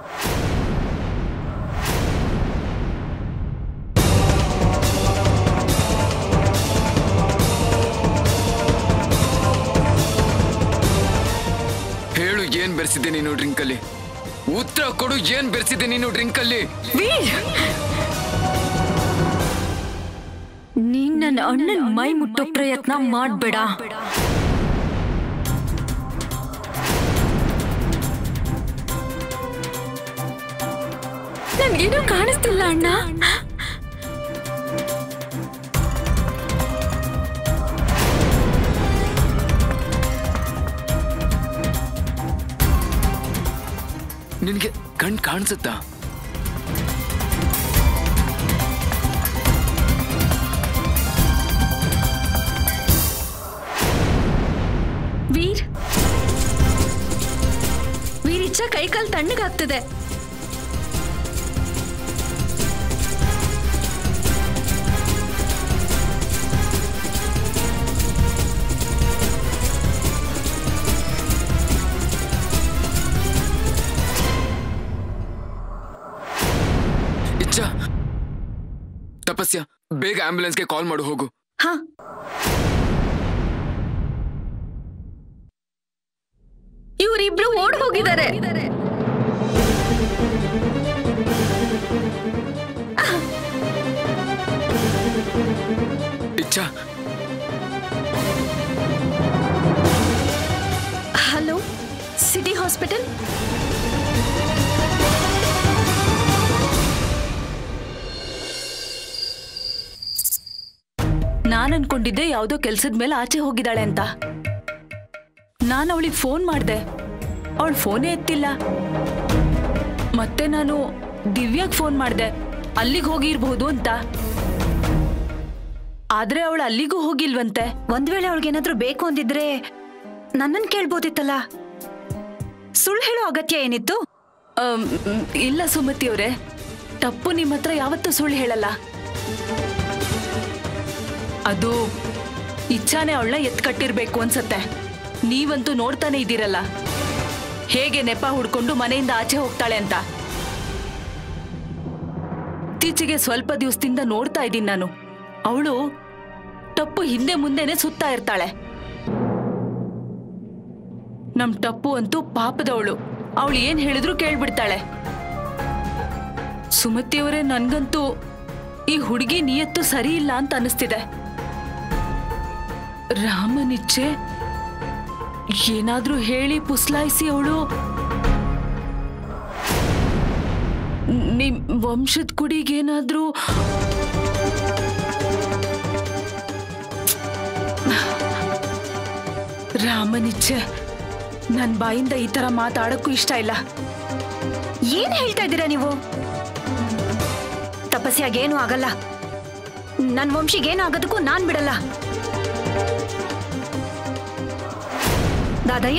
C: ಹೇಳು ಏನ್ ಬೆರೆಸಿದ್ದೆ ನೀನು ಡ್ರಿಂಕ್ ಅಲ್ಲಿ ಉತ್ತರ ಕೊಡು ಏನ್ ಬೆರೆಸಿದ್ದೆ ನೀನು ಡ್ರಿಂಕ್ ಅಲ್ಲಿ
E: ವೀರ್ ನನ್ನ ಅಣ್ಣನ್ ಮೈ ಮುಟ್ಟೋ ಪ್ರಯತ್ನ ಮಾಡ್ಬೇಡ ನನ್ಗೇನು ಕಾಣಿಸ್ತಿಲ್ಲ ಅಣ್ಣ
C: ನಿನ್ಗೆ ಕಣ್ ಕಾಣಿಸುತ್ತಾ
B: ವೀರ್ ವೀರ್ ಇಚ್ಛಾ ಕೈಕಾಲು ತಣ್ಣಗಾಗ್ತದೆ
C: ಇಚ್ಛಾ ತಪಸ್ಯ ಬೇಗ ಆಂಬ್ಯುಲೆನ್ಸ್ಗೆ ಕಾಲ್ ಮಾಡು ಹೋಗು
B: ಹಾ ಇವರಿಬ್ರು ಓಡ್ ಹೋಗಿದ್ದಾರೆ
C: ಇಚ್ಛಾ
B: ಹಲೋ ಸಿಟಿ ಹಾಸ್ಪಿಟಲ್
E: ನಾನ್ ಅನ್ಕೊಂಡಿದ್ದೆ ಯಾವ್ದೋ ಕೆಲ್ಸದ ಮೇಲೆ ಆಚೆ ಹೋಗಿದ್ದಾಳೆ ಅಂತ ನಾನು ಅವಳಿಗೆ ಫೋನ್ ಮಾಡ್ದೆ ಅವಳು ಫೋನೇ ಎತ್ತಿಲ್ಲ ಮತ್ತೆ ನಾನು ದಿವ್ಯಾಗ್ ಫೋನ್ ಮಾಡ್ದೆ ಅಲ್ಲಿಗೆ ಹೋಗಿರ್ಬಹುದು ಅಂತ ಆದ್ರೆ ಅವಳು ಅಲ್ಲಿಗೂ ಹೋಗಿಲ್ವಂತೆ
B: ಒಂದ್ ವೇಳೆ ಅವಳಿಗೇನಾದ್ರೂ ಬೇಕು ಅಂದಿದ್ರೆ ನನ್ನನ್ ಕೇಳ್ಬೋದಿತ್ತಲ್ಲ ಸುಳ್ಳು ಹೇಳೋ ಅಗತ್ಯ ಏನಿತ್ತು
E: ಅಮ್, ಇಲ್ಲ ಸುಮತಿ ಅವರೇ ತಪ್ಪು ನಿಮ್ಮ ಹತ್ರ ಯಾವತ್ತೂ ಸುಳ್ಳು ಹೇಳಲ್ಲ ಅದು ಇಚ್ಛಾನೆ ಅವಳನ್ನ ಎತ್ಕಟ್ಟಿರ್ಬೇಕು ಅನ್ಸತ್ತೆ ನೀವಂತೂ ನೋಡ್ತಾನೆ ಇದ್ದೀರಲ್ಲ ಹೇಗೆ ನೆಪ ಹುಡ್ಕೊಂಡು ಮನೆಯಿಂದ ಆಚೆ ಹೋಗ್ತಾಳೆ ಅಂತ ಇತ್ತೀಚೆಗೆ ಸ್ವಲ್ಪ ದಿವಸದಿಂದ ನೋಡ್ತಾ ಇದ್ದೀನಿ ನಾನು ಅವಳು ಟಪ್ಪು ಹಿಂದೆ ಮುಂದೆನೆ ಸುತ್ತಾ ಇರ್ತಾಳೆ ನಮ್ ಟಪ್ಪು ಅಂತೂ ಪಾಪದವಳು ಅವಳು ಏನ್ ಹೇಳಿದ್ರು ಕೇಳ್ಬಿಡ್ತಾಳೆ ಸುಮತಿಯವರೇ ನನ್ಗಂತೂ ಈ ಹುಡುಗಿ ನಿಯತ್ತು ಸರಿ ಇಲ್ಲ ಅಂತ ಅನಿಸ್ತಿದೆ ರಾಮನಿಚ್ಛೆ ಏನಾದ್ರೂ ಹೇಳಿ ಪುಸ್ಲಾಯಿಸಿ ಅವಳು ನಿಮ್ ವಂಶದ ಕುಡಿಗೇನಾದ್ರೂ ರಾಮನಿಚ್ಛೆ ನನ್ ಬಾಯಿಂದ ಈ ತರ ಮಾತಾಡಕ್ಕೂ ಇಷ್ಟ ಇಲ್ಲ
B: ಏನ್ ಹೇಳ್ತಾ ಇದ್ದೀರಾ ನೀವು ತಪಸ್ಯಾಗೇನು ಆಗಲ್ಲ ನನ್ ವಂಶಿಗೇನು ಆಗೋದಕ್ಕೂ ನಾನ್ ಬಿಡಲ್ಲ ದಾದಯ್ಯ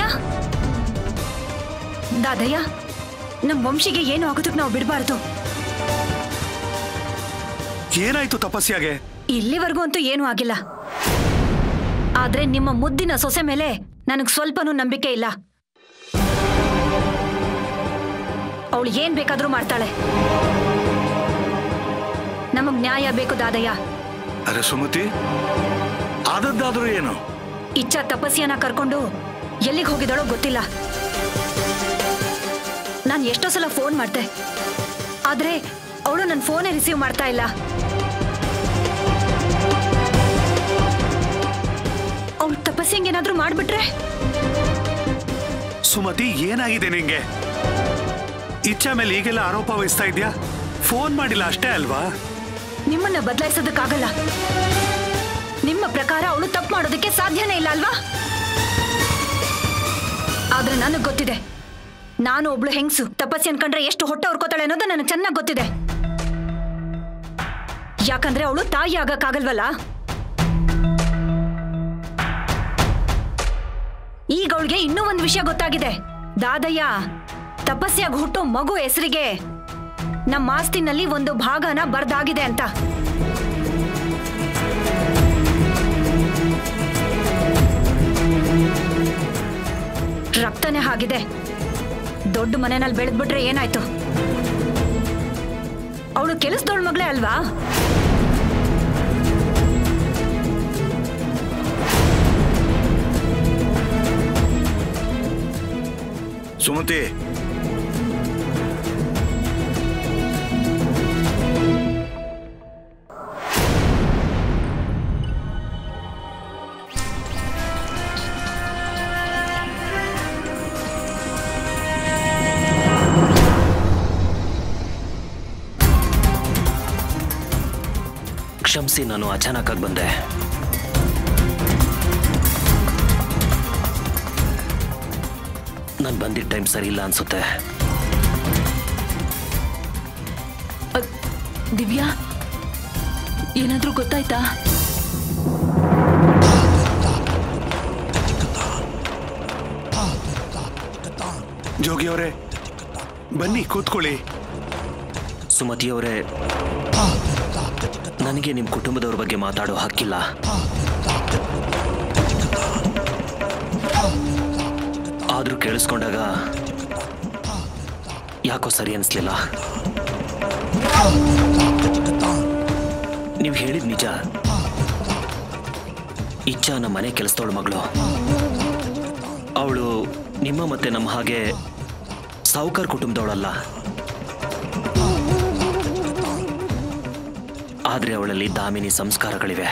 B: ದಾದಯ್ಯ ನಮ್ ವಂಶಿಗೆ ಏನು ಆಗೋದಕ್ಕೆ ನಾವು ಬಿಡಬಾರ್ದು
F: ಏನಾಯ್ತು ತಪಸ್ಯಾಗೆ
B: ಇಲ್ಲಿವರೆಗೂ ಅಂತೂ ಏನೂ ಆಗಿಲ್ಲ ಆದ್ರೆ ನಿಮ್ಮ ಮುದ್ದಿನ ಸೊಸೆ ಮೇಲೆ ನನಗ್ ಸ್ವಲ್ಪನೂ ನಂಬಿಕೆ ಇಲ್ಲ ಅವಳು ಏನ್ ಬೇಕಾದ್ರೂ ಮಾಡ್ತಾಳೆ ನಮಗ್ ನ್ಯಾಯ ಬೇಕು ದಾದಯ್ಯ
F: ಅರೆ ಸುಮತಿ ಆದದ್ದಾದ್ರೂ ಏನು
B: ಇಚ್ಛಾ ತಪಸ್ಯನ ಕರ್ಕೊಂಡು ಎಲ್ಲಿಗೆ ಹೋಗಿದ್ದಾಳೋ ಗೊತ್ತಿಲ್ಲ ನಾನು ಎಷ್ಟೋ ಸಲ ಫೋನ್ ಮಾಡ್ದೆ ಆದ್ರೆ ಅವಳು ನನ್ನ ಫೋನೇ ರಿಸೀವ್ ಮಾಡ್ತಾ ಇಲ್ಲ ಅವಳು ತಪಸ್ಯಂಗೆ ಏನಾದ್ರೂ ಮಾಡ್ಬಿಟ್ರೆ
F: ಸುಮತಿ ಏನಾಗಿದೆ ನಿಂಗೆ ಇಚ್ಛಾ ಮೇಲೆ ಈಗೆಲ್ಲ ಆರೋಪ ವಹಿಸ್ತಾ ಇದ್ಯಾ ಫೋನ್ ಮಾಡಿಲ್ಲ ಅಷ್ಟೇ ಅಲ್ವಾ
B: ನಿಮ್ಮನ್ನ ಬದಲಾಯಿಸೋದಕ್ಕಾಗಲ್ಲ ನಿಮ್ಮ ಪ್ರಕಾರ ಅವಳು ತಪ್ಪು ಮಾಡೋದಕ್ಕೆ ಸಾಧ್ಯನೇ ಇಲ್ಲ ಅಲ್ವಾ ಆದ್ರೆ ನನಗ್ ಗೊತ್ತಿದೆ ನಾನು ಒಬ್ಳು ಹೆಂಗ್ಸು ತಪಸ್ಸಿ ಅನ್ಕೊಂಡ್ರೆ ಎಷ್ಟು ಹೊಟ್ಟೆ ಹೊರ್ಕೋತಾಳೆ ಅನ್ನೋದು ನನಗೆ ಚೆನ್ನಾಗಿ ಗೊತ್ತಿದೆ ಯಾಕಂದ್ರೆ ಅವಳು ತಾಯಿ ಆಗಕ್ಕಾಗಲ್ವಲ್ಲ ಈಗ ಅವಳಿಗೆ ಇನ್ನೂ ಒಂದು ವಿಷಯ ಗೊತ್ತಾಗಿದೆ ದಾದಯ್ಯ ತಪಸ್ಯಾಗ ಹುಟ್ಟೋ ಮಗು ಹೆಸರಿಗೆ ನಮ್ಮ ಆಸ್ತಿನಲ್ಲಿ ಒಂದು ಭಾಗನ ಬರ್ದಾಗಿದೆ ಅಂತ ರಕ್ತನೇ ಆಗಿದೆ ದೊಡ್ಡ ಮನೆಯಲ್ಲಿ ಬೆಳೆದ್ಬಿಟ್ರೆ ಏನಾಯ್ತು ಅವಳು ಕೆಲಸದವಳ ಮಗಳೇ ಅಲ್ವಾ
F: ಸುಮತಿ
G: ಕ್ಷಮಿಸಿ ನಾನು ಅಚಾನಕ್ ಆಗಿ ಬಂದೆ ನಾನು ಬಂದಿದ್ದ ಟೈಮ್ ಸರಿ ಇಲ್ಲ ಅನ್ಸುತ್ತೆ
E: ಅ- ದಿವ್ಯಾ ಏನಾದ್ರೂ ಗೊತ್ತಾಯ್ತಾ
F: ಜೋಗಿ ಅವರೇ ಬನ್ನಿ ಕೂತ್ಕೊಳ್ಳಿ
G: ಸುಮತಿಯವರೇ ನನಗೆ ನಿಮ್ಮ ಕುಟುಂಬದವ್ರ ಬಗ್ಗೆ ಮಾತಾಡೋ ಹಕ್ಕಿಲ್ಲ ಆದರೂ ಕೇಳಿಸ್ಕೊಂಡಾಗ ಯಾಕೋ ಸರಿ ಅನಿಸ್ಲಿಲ್ಲ ನೀವು ಹೇಳಿದ ನಿಜ ಇಚ್ಛಾ ನಮ್ಮ ಮನೆ ಕೆಲಸದವಳ ಮಗಳು ಅವಳು ನಿಮ್ಮ ಮತ್ತೆ ನಮ್ಮ ಹಾಗೆ ಸಾವುಕಾರ ಕುಟುಂಬದವಳಲ್ಲ ಆದ್ರೆ ಅವಳಲ್ಲಿ ದಾಮಿನಿ ಸಂಸ್ಕಾರಗಳಿವೆ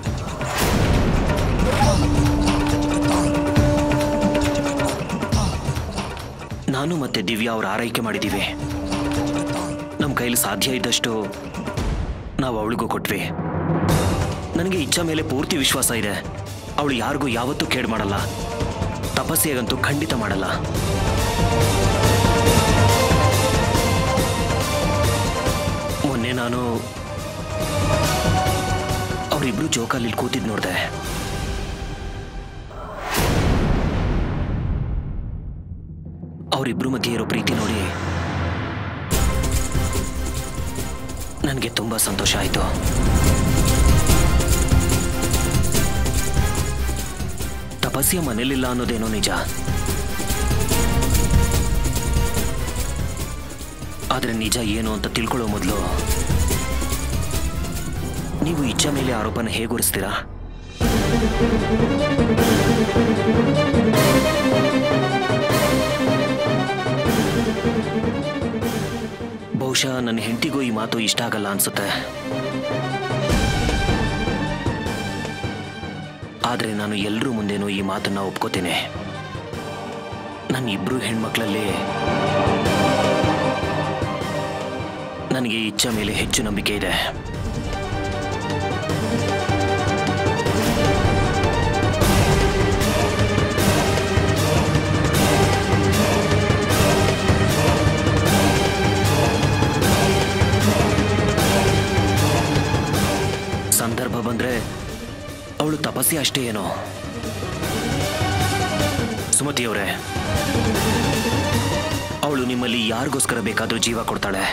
G: ನಾನು ಮತ್ತೆ ದಿವ್ಯಾ ಅವ್ರ ಆರೈಕೆ ಮಾಡಿದ್ದೀವಿ ನಮ್ಮ ಕೈಲಿ ಸಾಧ್ಯ ಇದ್ದಷ್ಟು ನಾವು ಅವಳಿಗೂ ಕೊಟ್ವಿ ನನಗೆ ಇಚ್ಛಾ ಮೇಲೆ ಪೂರ್ತಿ ವಿಶ್ವಾಸ ಇದೆ ಅವಳು ಯಾರಿಗೂ ಯಾವತ್ತೂ ಕೇಡ್ ಮಾಡಲ್ಲ ತಪಸ್ಸೆಗಂತೂ ಖಂಡಿತ ಮಾಡಲ್ಲ ಮೊನ್ನೆ ನಾನು ಅವರಿಬ್ರು ಜೋಕಾಲಿ ಕೂತಿದ್ ನೋಡ್ದೆ ಅವರಿಬ್ರು ಮಧ್ಯೆ ಇರೋ ಪ್ರೀತಿ ನೋಡಿ ನನಗೆ ತುಂಬಾ ಸಂತೋಷ ಆಯಿತು ತಪಸ್ಯ ಮನೇಲಿಲ್ಲ ಅನ್ನೋದೇನೋ ನಿಜ ಆದ್ರೆ ನಿಜ ಏನು ಅಂತ ತಿಳ್ಕೊಳ್ಳೋ ಮೊದಲು ನೀವು ಇಚ್ಛಾ ಮೇಲೆ ಆರೋಪನ ಹೇಗುರಿಸ್ತೀರಾ ಬಹುಶಃ ನನ್ನ ಹೆಂಡತಿಗೂ ಈ ಮಾತು ಇಷ್ಟ ಆಗಲ್ಲ ಅನ್ಸುತ್ತೆ ಆದ್ರೆ ನಾನು ಎಲ್ಲರೂ ಮುಂದೆನೂ ಈ ಮಾತನ್ನ ಒಪ್ಕೋತೇನೆ ನನ್ನ ಇಬ್ರು ಹೆಣ್ಮಕ್ಳಲ್ಲಿ ನನಗೆ ಇಚ್ಛಾ ಮೇಲೆ ಹೆಚ್ಚು ನಂಬಿಕೆ ಇದೆ ಸಂದರ್ಭ ಬಂದ್ರೆ ಅವಳು ತಪಸ್ಸೆ ಅಷ್ಟೇ ಏನೋ ಸುಮತಿಯವರೇ ಅವಳು ನಿಮ್ಮಲ್ಲಿ ಯಾರಿಗೋಸ್ಕರ ಬೇಕಾದ್ರೂ ಜೀವ ಕೊಡ್ತಾಳೆ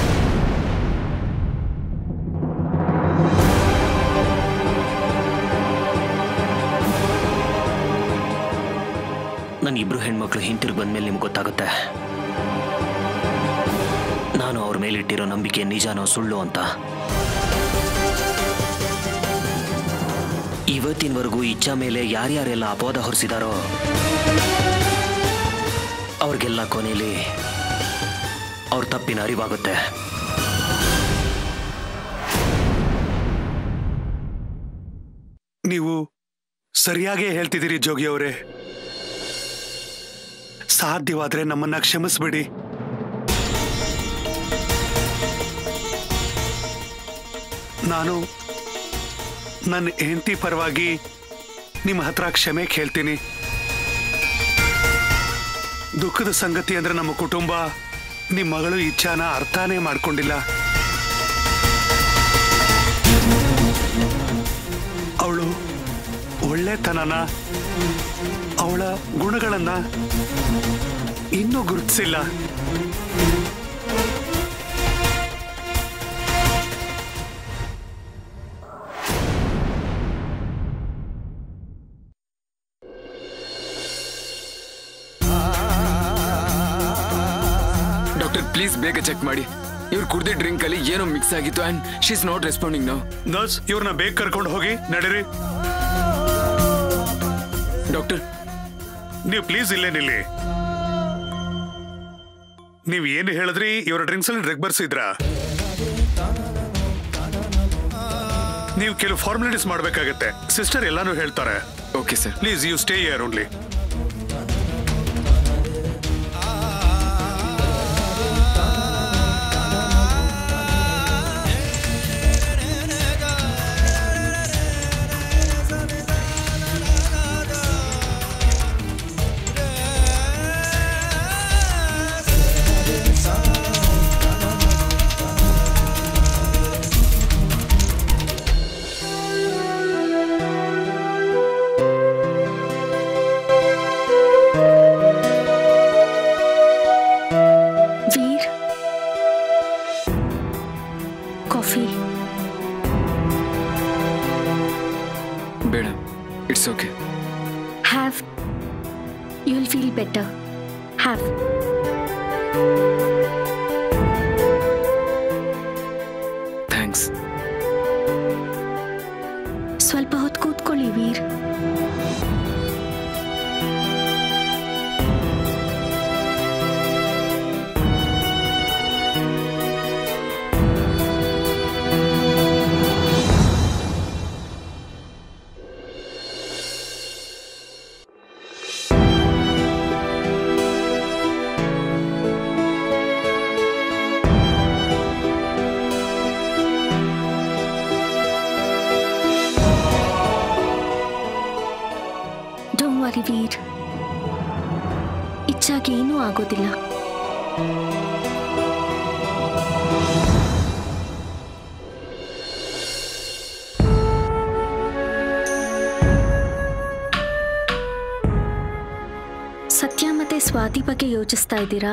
G: ನನ್ನ ಇಬ್ರು ಹೆಣ್ಮಕ್ಳು ಹಿಂತಿರುಗಿ ಬಂದ್ಮೇಲೆ ನಿಮ್ಗೆ ಗೊತ್ತಾಗುತ್ತೆ ನಾನು ಅವ್ರ ಮೇಲಿಟ್ಟಿರೋ ನಂಬಿಕೆ ನಿಜನೋ ಸುಳ್ಳು ಅಂತ ಇವತ್ತಿನವರೆಗೂ ಇಚ್ಛಾ ಮೇಲೆ ಯಾರ್ಯಾರೆಲ್ಲ ಅಪವಾದ ಹೊರಿಸಿದಾರೋ ಅವ್ರಿಗೆಲ್ಲ ಕೊನೆಯಲ್ಲಿ ಅವ್ರ ತಪ್ಪಿನ ಅರಿವಾಗುತ್ತೆ
F: ನೀವು ಸರಿಯಾಗೇ ಹೇಳ್ತಿದ್ದೀರಿ ಜೋಗಿ ಅವರೇ ಸಾಧ್ಯವಾದ್ರೆ ನಮ್ಮನ್ನ ಕ್ಷಮಿಸ್ಬಿಡಿ ನಾನು ನನ್ನ ಹೆಂಡತಿ ಪರವಾಗಿ ನಿಮ್ಮ ಹತ್ರ ಕ್ಷಮೆ ಕೇಳ್ತೀನಿ ದುಃಖದ ಸಂಗತಿ ಅಂದ್ರೆ ನಮ್ಮ ಕುಟುಂಬ ನಿಮ್ಮ ಮಗಳು ಇಚ್ಛಾನ ಅರ್ಥನೇ ಮಾಡ್ಕೊಂಡಿಲ್ಲ ಅವಳು ಒಳ್ಳೆತನನ ಅವಳ ಗುಣಗಳನ್ನ ಇನ್ನೂ ಗುರುತಿಸಿಲ್ಲ
C: ಡಾಕ್ಟರ್ ಪ್ಲೀಸ್ ಬೇಗ ಚೆಕ್ ಮಾಡಿ ಇವ್ರು ಕುಡ್ದಿದ್ದ ಡ್ರಿಂಕ್ ಅಲ್ಲಿ ಏನೋ ಮಿಕ್ಸ್ ಆಗಿತ್ತು and she is not responding ನಾವು
F: ನರ್ಸ್ ಇವ್ರನ್ನ ಬೇಗ ಕರ್ಕೊಂಡು ಹೋಗಿ ನಡೀರಿ
C: ಡಾಕ್ಟರ್
F: ನೀವು ಪ್ಲೀಸ್ ಇಲ್ಲೇ ನಿಲ್ಲಿ ನೀವು ಏನು ಹೇಳಿದ್ರಿ ಇವರ ಡ್ರಿಂಕ್ಸ್ ಅಲ್ಲಿ ಡ್ರಗ್ ಬರ್ಸಿದ್ರ ನೀವು ಕೆಲವು ಫಾರ್ಮಾಲಿಟೀಸ್ ಮಾಡ್ಬೇಕಾಗತ್ತೆ ಸಿಸ್ಟರ್ ಎಲ್ಲಾನು ಹೇಳ್ತಾರೆ
C: okay sir
F: please you stay here only
C: ಬೇಡ it's okay
B: have you will feel better have
C: thanks
B: ಸ್ವಲ್ಪ ಹೊತ್ತು ಕೂತ್ಕೊಳ್ಳಿ ವೀರ್ ಡೋಂಟ್ ವರಿ ವೀರ್ ಇಚ್ಛಾಗೆ ಏನೂ ಆಗೋದಿಲ್ಲ ಸತ್ಯ ಮತ್ತೆ ಸ್ವಾತಿ ಬಗ್ಗೆ ಯೋಚಿಸ್ತಾ ಇದ್ದೀರಾ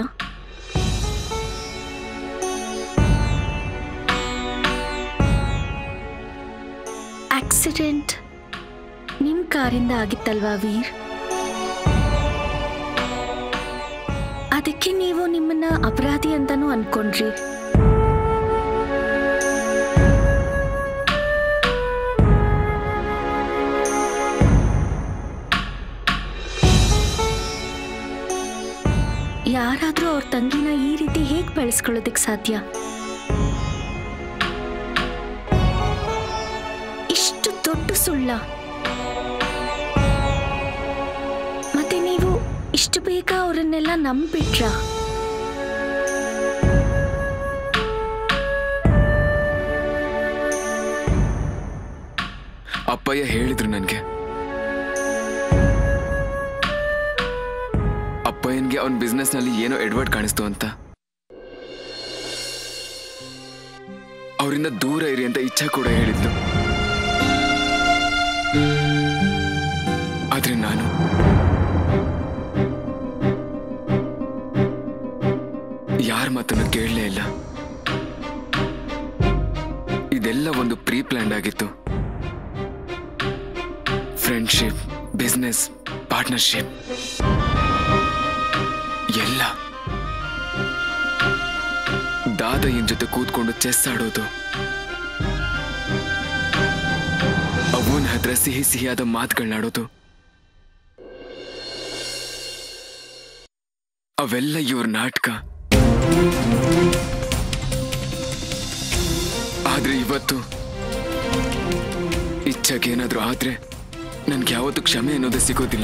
B: ಆಕ್ಸಿಡೆಂಟ್ ನಿಮ್ ಕಾರಿಂದ ಆಗಿತ್ತಲ್ವಾ ವೀರ್ ಅದಕ್ಕೆ ನೀವು ನಿಮ್ಮನ್ನ ಅಪರಾಧಿ ಅಂತಾನೂ ಅನ್ಕೊಂಡ್ರಿ ಯಾರಾದ್ರೂ ಅವ್ರ ತಂಗಿನ ಈ ರೀತಿ ಹೇಗ್ ಬೆಳೆಸ್ಕೊಳ್ಳೋದಕ್ ಸಾಧ್ಯ ಇಷ್ಟು ದೊಡ್ಡ ಸುಳ್ಳ ಮತ್ತೆ ನೀವು ಇಷ್ಟು ಬೇಗ ಅವರನ್ನೆಲ್ಲ ನಂಬಿಟ್ರ
C: ಅಪ್ಪಯ್ಯ ಹೇಳಿದ್ರು ನನಗೆ ಅಪ್ಪಯ್ಯನ್ಗೆ ಅವನ ಬಿಸ್ನೆಸ್ ನಲ್ಲಿ ಏನೋ ಎಡ್ವರ್ಡ್ ಕಾಣಿಸ್ತು ಅಂತ ಅವರಿಂದ ದೂರ ಇರಿ ಅಂತ ಇಚ್ಛಾ ಕೂಡ ಹೇಳಿದ್ಲು ಆದ್ರೆ ನಾನು ಯಾರ ಮಾತನ್ನು ಕೇಳಲೇ ಇಲ್ಲ ಇದೆಲ್ಲ ಒಂದು ಪ್ರೀ ಪ್ಲಾನ್ಡ್ ಆಗಿತ್ತು ಫ್ರೆಂಡ್ಶಿಪ್ ಬಿಸ್ನೆಸ್ ಪಾರ್ಟ್ನರ್ಶಿಪ್ ಎಲ್ಲ ದಾದಯ್ಯನ ಜೊತೆ ಕೂತ್ಕೊಂಡು ಚೆಸ್ ಆಡೋದು ಅವನ ಹತ್ರ ಸಿಹಿ ಸಿಹಿಯಾದ ಮಾತುಗಳನ್ನಾಡೋದು ಅವೆಲ್ಲ ಇವ್ರ ನಾಟಕ ಆದ್ರೆ ಇವತ್ತು ಇಚ್ಛಾಗೇನಾದ್ರೂ ಆದ್ರೆ ನನ್ಗೆ ಯಾವತ್ತೂ ಕ್ಷಮೆ ಅನ್ನೋದೇ ಸಿಗೋದಿಲ್ಲ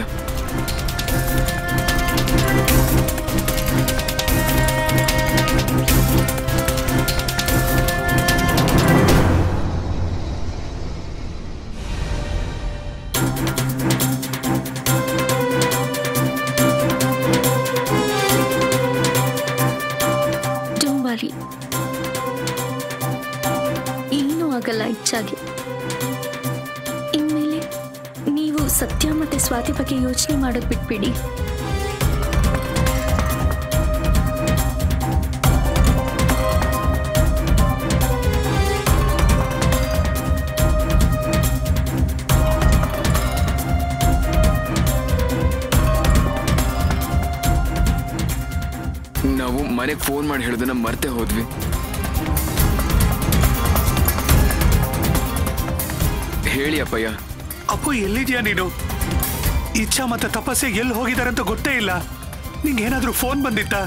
B: ಡೋಂಟ್ ವರಿ ಏನೂ ಆಗಲ್ಲ ಇಚ್ಛಾಗೆ ಇನ್ಮೇಲೆ ನೀವು ಸತ್ಯ ಮತ್ತೆ ಸ್ವಾತಿ ಬಗ್ಗೆ ಯೋಚನೆ ಮಾಡೋದು ಬಿಟ್ಬಿಡಿ
C: ನಾವು ಮನೆಗೆ ಫೋನ್ ಮಾಡಿ ಹೇಳೋದನ್ನ ಮರ್ತೆ ಹೋದ್ವಿ ಹೇಳಿ ಅಪ್ಪಯ್ಯ
F: ಅಪ್ಪು ಎಲ್ಲಿದ್ಯಾ ನೀನು ಇಚ್ಛಾ ಮತ್ತೆ ತಪಸ್ಸೆ ಎಲ್ಲಿ ಹೋಗಿದ್ದಾರೆ ಅಂತ ಗೊತ್ತೇ ಇಲ್ಲ ನಿಂಗೆ ಏನಾದ್ರೂ ಫೋನ್ ಬಂದಿತ್ತಾ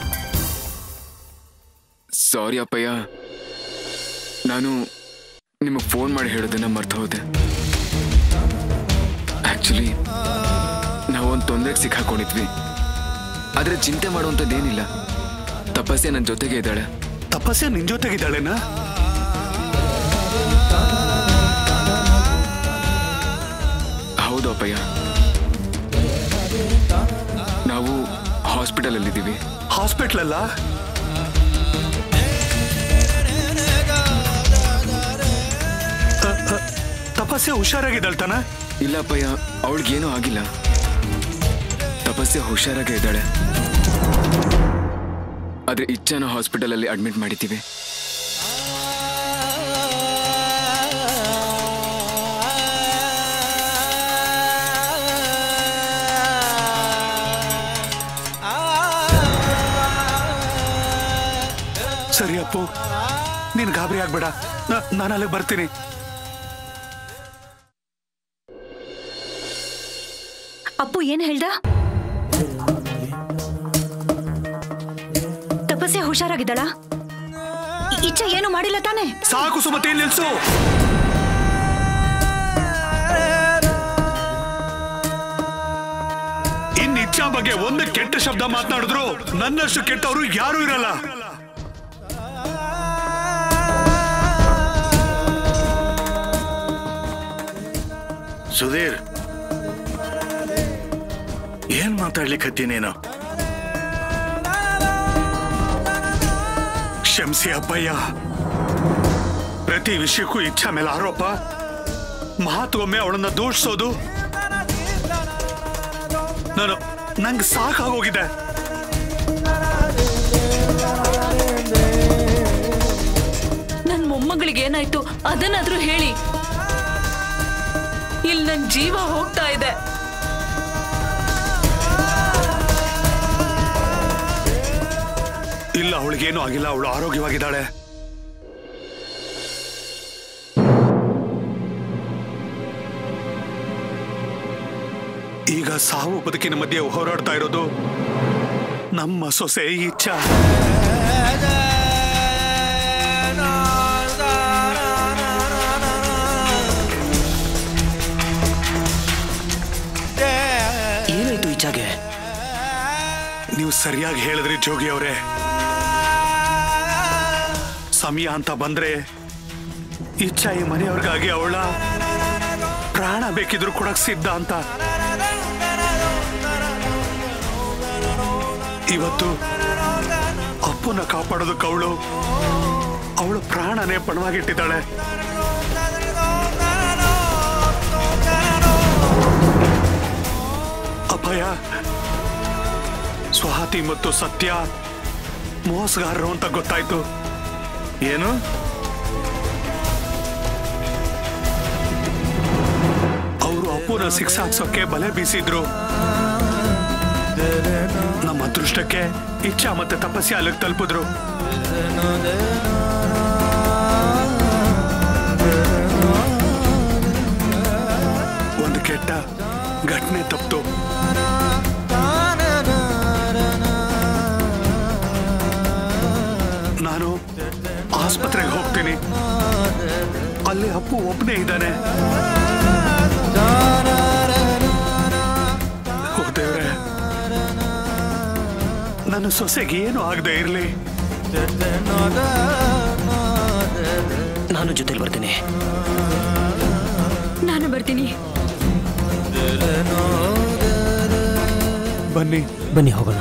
C: ಸಾರಿ ಅಪ್ಪಯ್ಯ ನಾನು ನಿಮಗೆ ಫೋನ್ ಮಾಡಿ ಹೇಳೋದನ್ನ ಮರ್ತು ಹೋದೆ ಆಕ್ಚುಲಿ ನಾವೊಂದು ತೊಂದರೆಗೆ ಸಿಕ್ಕಾಕೊಂಡಿದ್ವಿ ಆದ್ರೆ ಚಿಂತೆ ಮಾಡುವಂಥದ್ದೇನಿಲ್ಲ ತಪಸ್ಸೆ ನನ್ನ ಜೊತೆಗೆ ಇದ್ದಾಳೆ
F: ತಪಸ್ಸೆ ನಿನ್ ಜೊತೆಗಿದ್ದಾಳೆನಾ
C: ಹೌದು ಅಪ್ಪಯ್ಯ ನಾವು ಹಾಸ್ಪಿಟಲ್ ಅಲ್ಲಿದ್ದೀವಿ
F: ಹಾಸ್ಪಿಟ್ಲ್ ಅಲ್ಲ ಅ, ಅ, ತಪಸ್ಸೆ ಹುಷಾರಾಗಿದ್ದಾಳ್ ತಾನ
C: ಇಲ್ಲ ಅಪ್ಪಯ್ಯ ಅವಳಿಗೇನೂ ಆಗಿಲ್ಲ ತಪಸ್ಸೆ ಹುಷಾರಾಗೇ ಇದ್ದಾಳೆ ಆದ್ರೆ ಇಚ್ಛಾನ ಹಾಸ್ಪಿಟಲ್ ಅಲ್ಲಿ ಅಡ್ಮಿಟ್ ಮಾಡಿದ್ದೀವಿ
F: ಸರಿ ಅಪ್ಪು ನೀನ್ ಗಾಬರಿ ಆಗ್ಬೇಡ ನಾನು ಅಲ್ಲಿಗೆ ಬರ್ತೀನಿ
E: ಅಪ್ಪು ಏನ್ ಹೇಳ್ದ ತಪಸ್ಸೆ ಹುಷಾರಾಗಿದ್ದಾಳ ಇ- ಇಚ್ಛೆ ಏನು ಮಾಡಿಲ್ಲ ತಾನೆ
F: ಸಾಕು ಸುಮತಿ ನಿಲ್ಸು ಇನ್ ಇಚ್ಛಾ ಬಗ್ಗೆ ಒಂದು ಕೆಟ್ಟ ಶಬ್ದ ಮಾತನಾಡಿದ್ರು ನನ್ನಷ್ಟು ಕೆಟ್ಟವರು ಯಾರು ಇರಲ್ಲ
H: ಸುಧೀರ್ ಏನ್ ಮಾತಾಡ್ಲಿಕ್ಕತ್ತಿ ನೀನು
F: ಕ್ಷಮಿಸಿ ಅಪ್ಪಯ್ಯ ಪ್ರತಿ ವಿಷಯಕ್ಕೂ ಇಚ್ಛಾ ಮೇಲೆ ಆರೋಪ ಮಹತ್ವೊಮ್ಮೆ ಅವಳನ್ನ ದೂಷಿಸೋದು ನಾನು ನಂಗೆ ಸಾಕಾಗೋಗಿದೆ
I: ನನ್ ಮೊಮ್ಮಗಳಿಗೆ ಏನಾಯ್ತು ಅದನ್ನಾದ್ರೂ ಹೇಳಿ ಇಲ್ಲಿ ನನ್ ಜೀವ ಹೋಗ್ತಾ ಇದೆ
F: ಇಲ್ಲ ಅವಳಿಗೇನು ಆಗಿಲ್ಲ ಅವಳು ಆರೋಗ್ಯವಾಗಿದ್ದಾಳೆ ಈಗ ಸಾವು ಬದುಕಿನ ಮಧ್ಯೆ ಹೋರಾಡ್ತಾ ಇರೋದು ನಮ್ಮ ಸೊಸೆ ಇಚ್ಛಾ
G: ಏನಾಯ್ತು ಇಚ್ಛಾಗೆ
F: ನೀವು ಸರಿಯಾಗಿ ಹೇಳಿದ್ರಿ ಜೋಗಿ ಅವರೇ ಸಮಯ ಅಂತ ಬಂದ್ರೆ ಇಚ್ಛಾ ಈ ಮನೆಯವ್ರಿಗಾಗಿ ಅವಳ ಪ್ರಾಣ ಬೇಕಿದ್ರು ಕೊಡಕ್ ಸಿದ್ಧ ಅಂತ ಇವತ್ತು ಅಪ್ಪನ ಕಾಪಾಡೋದಕ್ಕೆ ಅವಳು ಅವಳು ಪ್ರಾಣನೇ ಪಣವಾಗಿಟ್ಟಿದ್ದಾಳೆ ಅಭಯ ಸ್ವಾತಿ ಮತ್ತು ಸತ್ಯ ಮೋಸಗಾರರು ಅಂತ ಗೊತ್ತಾಯ್ತು
H: ಏನು
F: ಅವರು ಅಪ್ಪುನ ಸಿಕ್ಸಾಕ್ಸೋಕೆ ಬಲೆ ಬೀಸಿದ್ರು ನಮ್ಮ ಅದೃಷ್ಟಕ್ಕೆ ಇಚ್ಛಾ ಮತ್ತೆ ತಪಸ್ಯ ಅಲ್ಲಿಗೆ ತಲುಪಿದ್ರು ಒಂದು ಕೆಟ್ಟ ಘಟನೆ ತಪ್ಪಿತು ನಾನು ಆಸ್ಪತ್ರೆಗೆ ಹೋಗ್ತೀನಿ ಅಲ್ಲಿ ಅಪ್ಪು ಒಬ್ಬನೇ ಇದ್ದಾನೆ ಓ ದೇವ್ರೆ ನನ್ನ ಸೊಸೆಗೆ ಏನು ಆಗದೆ ಇರಲಿ
G: ನಾನು ಜೊತೆಲಿ ಬರ್ತೀನಿ
E: ನಾನು ಬರ್ತೀನಿ
F: ಬನ್ನಿ
A: ಬನ್ನಿ ಹೋಗೋಣ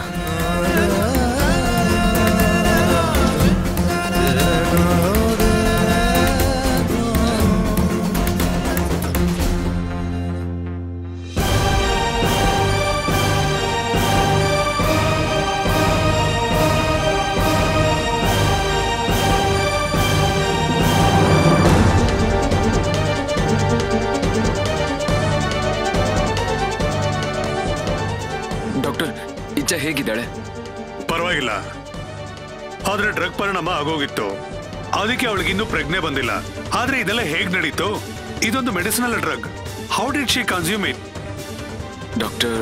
C: ಡಾಕ್ಟರ್ ಇಚ್ಛಾ ಹೇಗಿದ್ದಾಳೆ
F: ಪರವಾಗಿಲ್ಲ ಆದ್ರೆ ಡ್ರಗ್ ಪರಿಣಾಮ ಆಗೋಗಿತ್ತು ಅದಕ್ಕೆ ಅವಳಿಗೆ ಇನ್ನೂ ಪ್ರಜ್ಞೆ ಬಂದಿಲ್ಲ ಆದ್ರೆ ಇದೆಲ್ಲ ಹೇಗ್ ನಡೀತು ಇದೊಂದು medicinal drug how did she consume it
C: doctor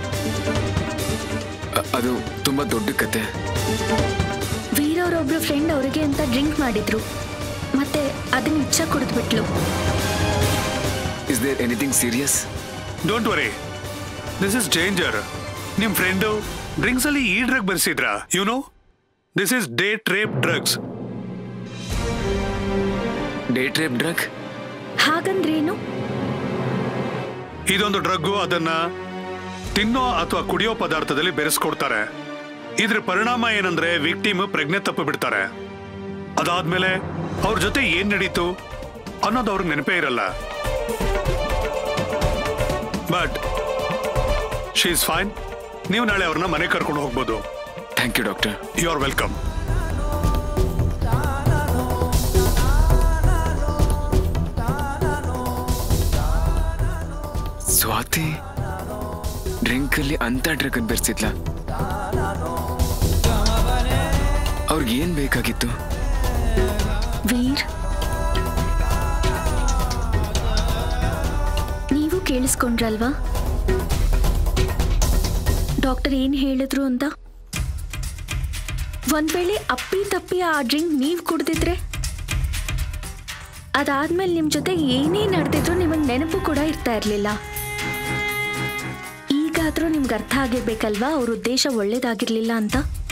C: ಅ- ಅದು ತುಂಬಾ ದೊಡ್ಡ ಕತೆ
B: ವೀರ್ ಅವರೊಬ್ರು ಫ್ರೆಂಡ್ ಅವರಿಗೆ ಅಂತ ಡ್ರಿಂಕ್ ಮಾಡಿದ್ರು ಮತ್ತೆ ಅದನ್ನ ಇಚ್ಛಾ ಕುಡಿದ್ಬಿಟ್ಲು
C: is there anything serious
F: don't worry this is danger ನಿಮ್ ಫ್ರೆಂಡು ಡ್ರಿಂಕ್ಸ್ ಅಲ್ಲಿ ಈ ಡ್ರಗ್ ಬರ್ಸಿದ್ರಾ you know this is date rape drugs
C: date rape drug
B: ಹಾಗಂದ್ರೇನು
F: ಇದೊಂದು ಡ್ರಗ್ಗು ಅದನ್ನ ತಿನ್ನೋ ಅಥವಾ ಕುಡಿಯೋ ಪದಾರ್ಥದಲ್ಲಿ ಬೆರೆಸ್ಕೊಡ್ತಾರೆ ಇದ್ರ ಪರಿಣಾಮ ಏನಂದ್ರೆ ವಿಕ್ಟಿಮ್ ಪ್ರಜ್ಞೆ ತಪ್ಪು ಬಿಡ್ತಾರೆ ಅದಾದ್ಮೇಲೆ ಅವ್ರ ಜೊತೆ ಏನ್ ನಡೀತು ಅನ್ನೋದು ಅವ್ರಿಗೆ ನೆನಪೇ ಇರಲ್ಲ ಬಟ್ ಶಿ ಇಸ್ ಫೈನ್ ನೀವು ನಾಳೆ ಅವ್ರನ್ನ ಮನೆ ಕರ್ಕೊಂಡು ಹೋಗ್ಬೋದು
C: thank you doctor
F: you are welcome
C: Swati drink ಅಲ್ಲಿ ಅಂತ ಡ್ರಗ್ ಬೆರೆಸಿದ್ಲ ಅವ್ರಿಗೆ ಏನ್ ಬೇಕಾಗಿತ್ತು
B: ವೀರ್ ನೀವು ಕೇಳಿಸ್ಕೊಂಡ್ರಲ್ವಾ ಡಾಕ್ಟರ್ ಏನ್ ಹೇಳಿದ್ರು ಅಂತ ಒಂದ್ ವೇಳೆ ಅಪ್ಪಿ ತಪ್ಪಿ ಆ ಡ್ರಿಂಕ್ ನೀವ್ ಕುಡ್ದಿದ್ರೆ ಅದಾದ್ಮೇಲೆ ನಿಮ್ ಜೊತೆ ಏನೇ ನಡೆದಿದ್ರು ನಿಮಗ್ ನೆನಪು ಕೂಡ ಇರ್ತಾ ಇರ್ಲಿಲ್ಲ ಈಗಾದ್ರೂ ನಿಮ್ಗೆ ಅರ್ಥ ಆಗಿರ್ಬೇಕಲ್ವಾ ಅವ್ರ ಉದ್ದೇಶ ಒಳ್ಳೇದಾಗಿರ್ಲಿಲ್ಲ ಅಂತ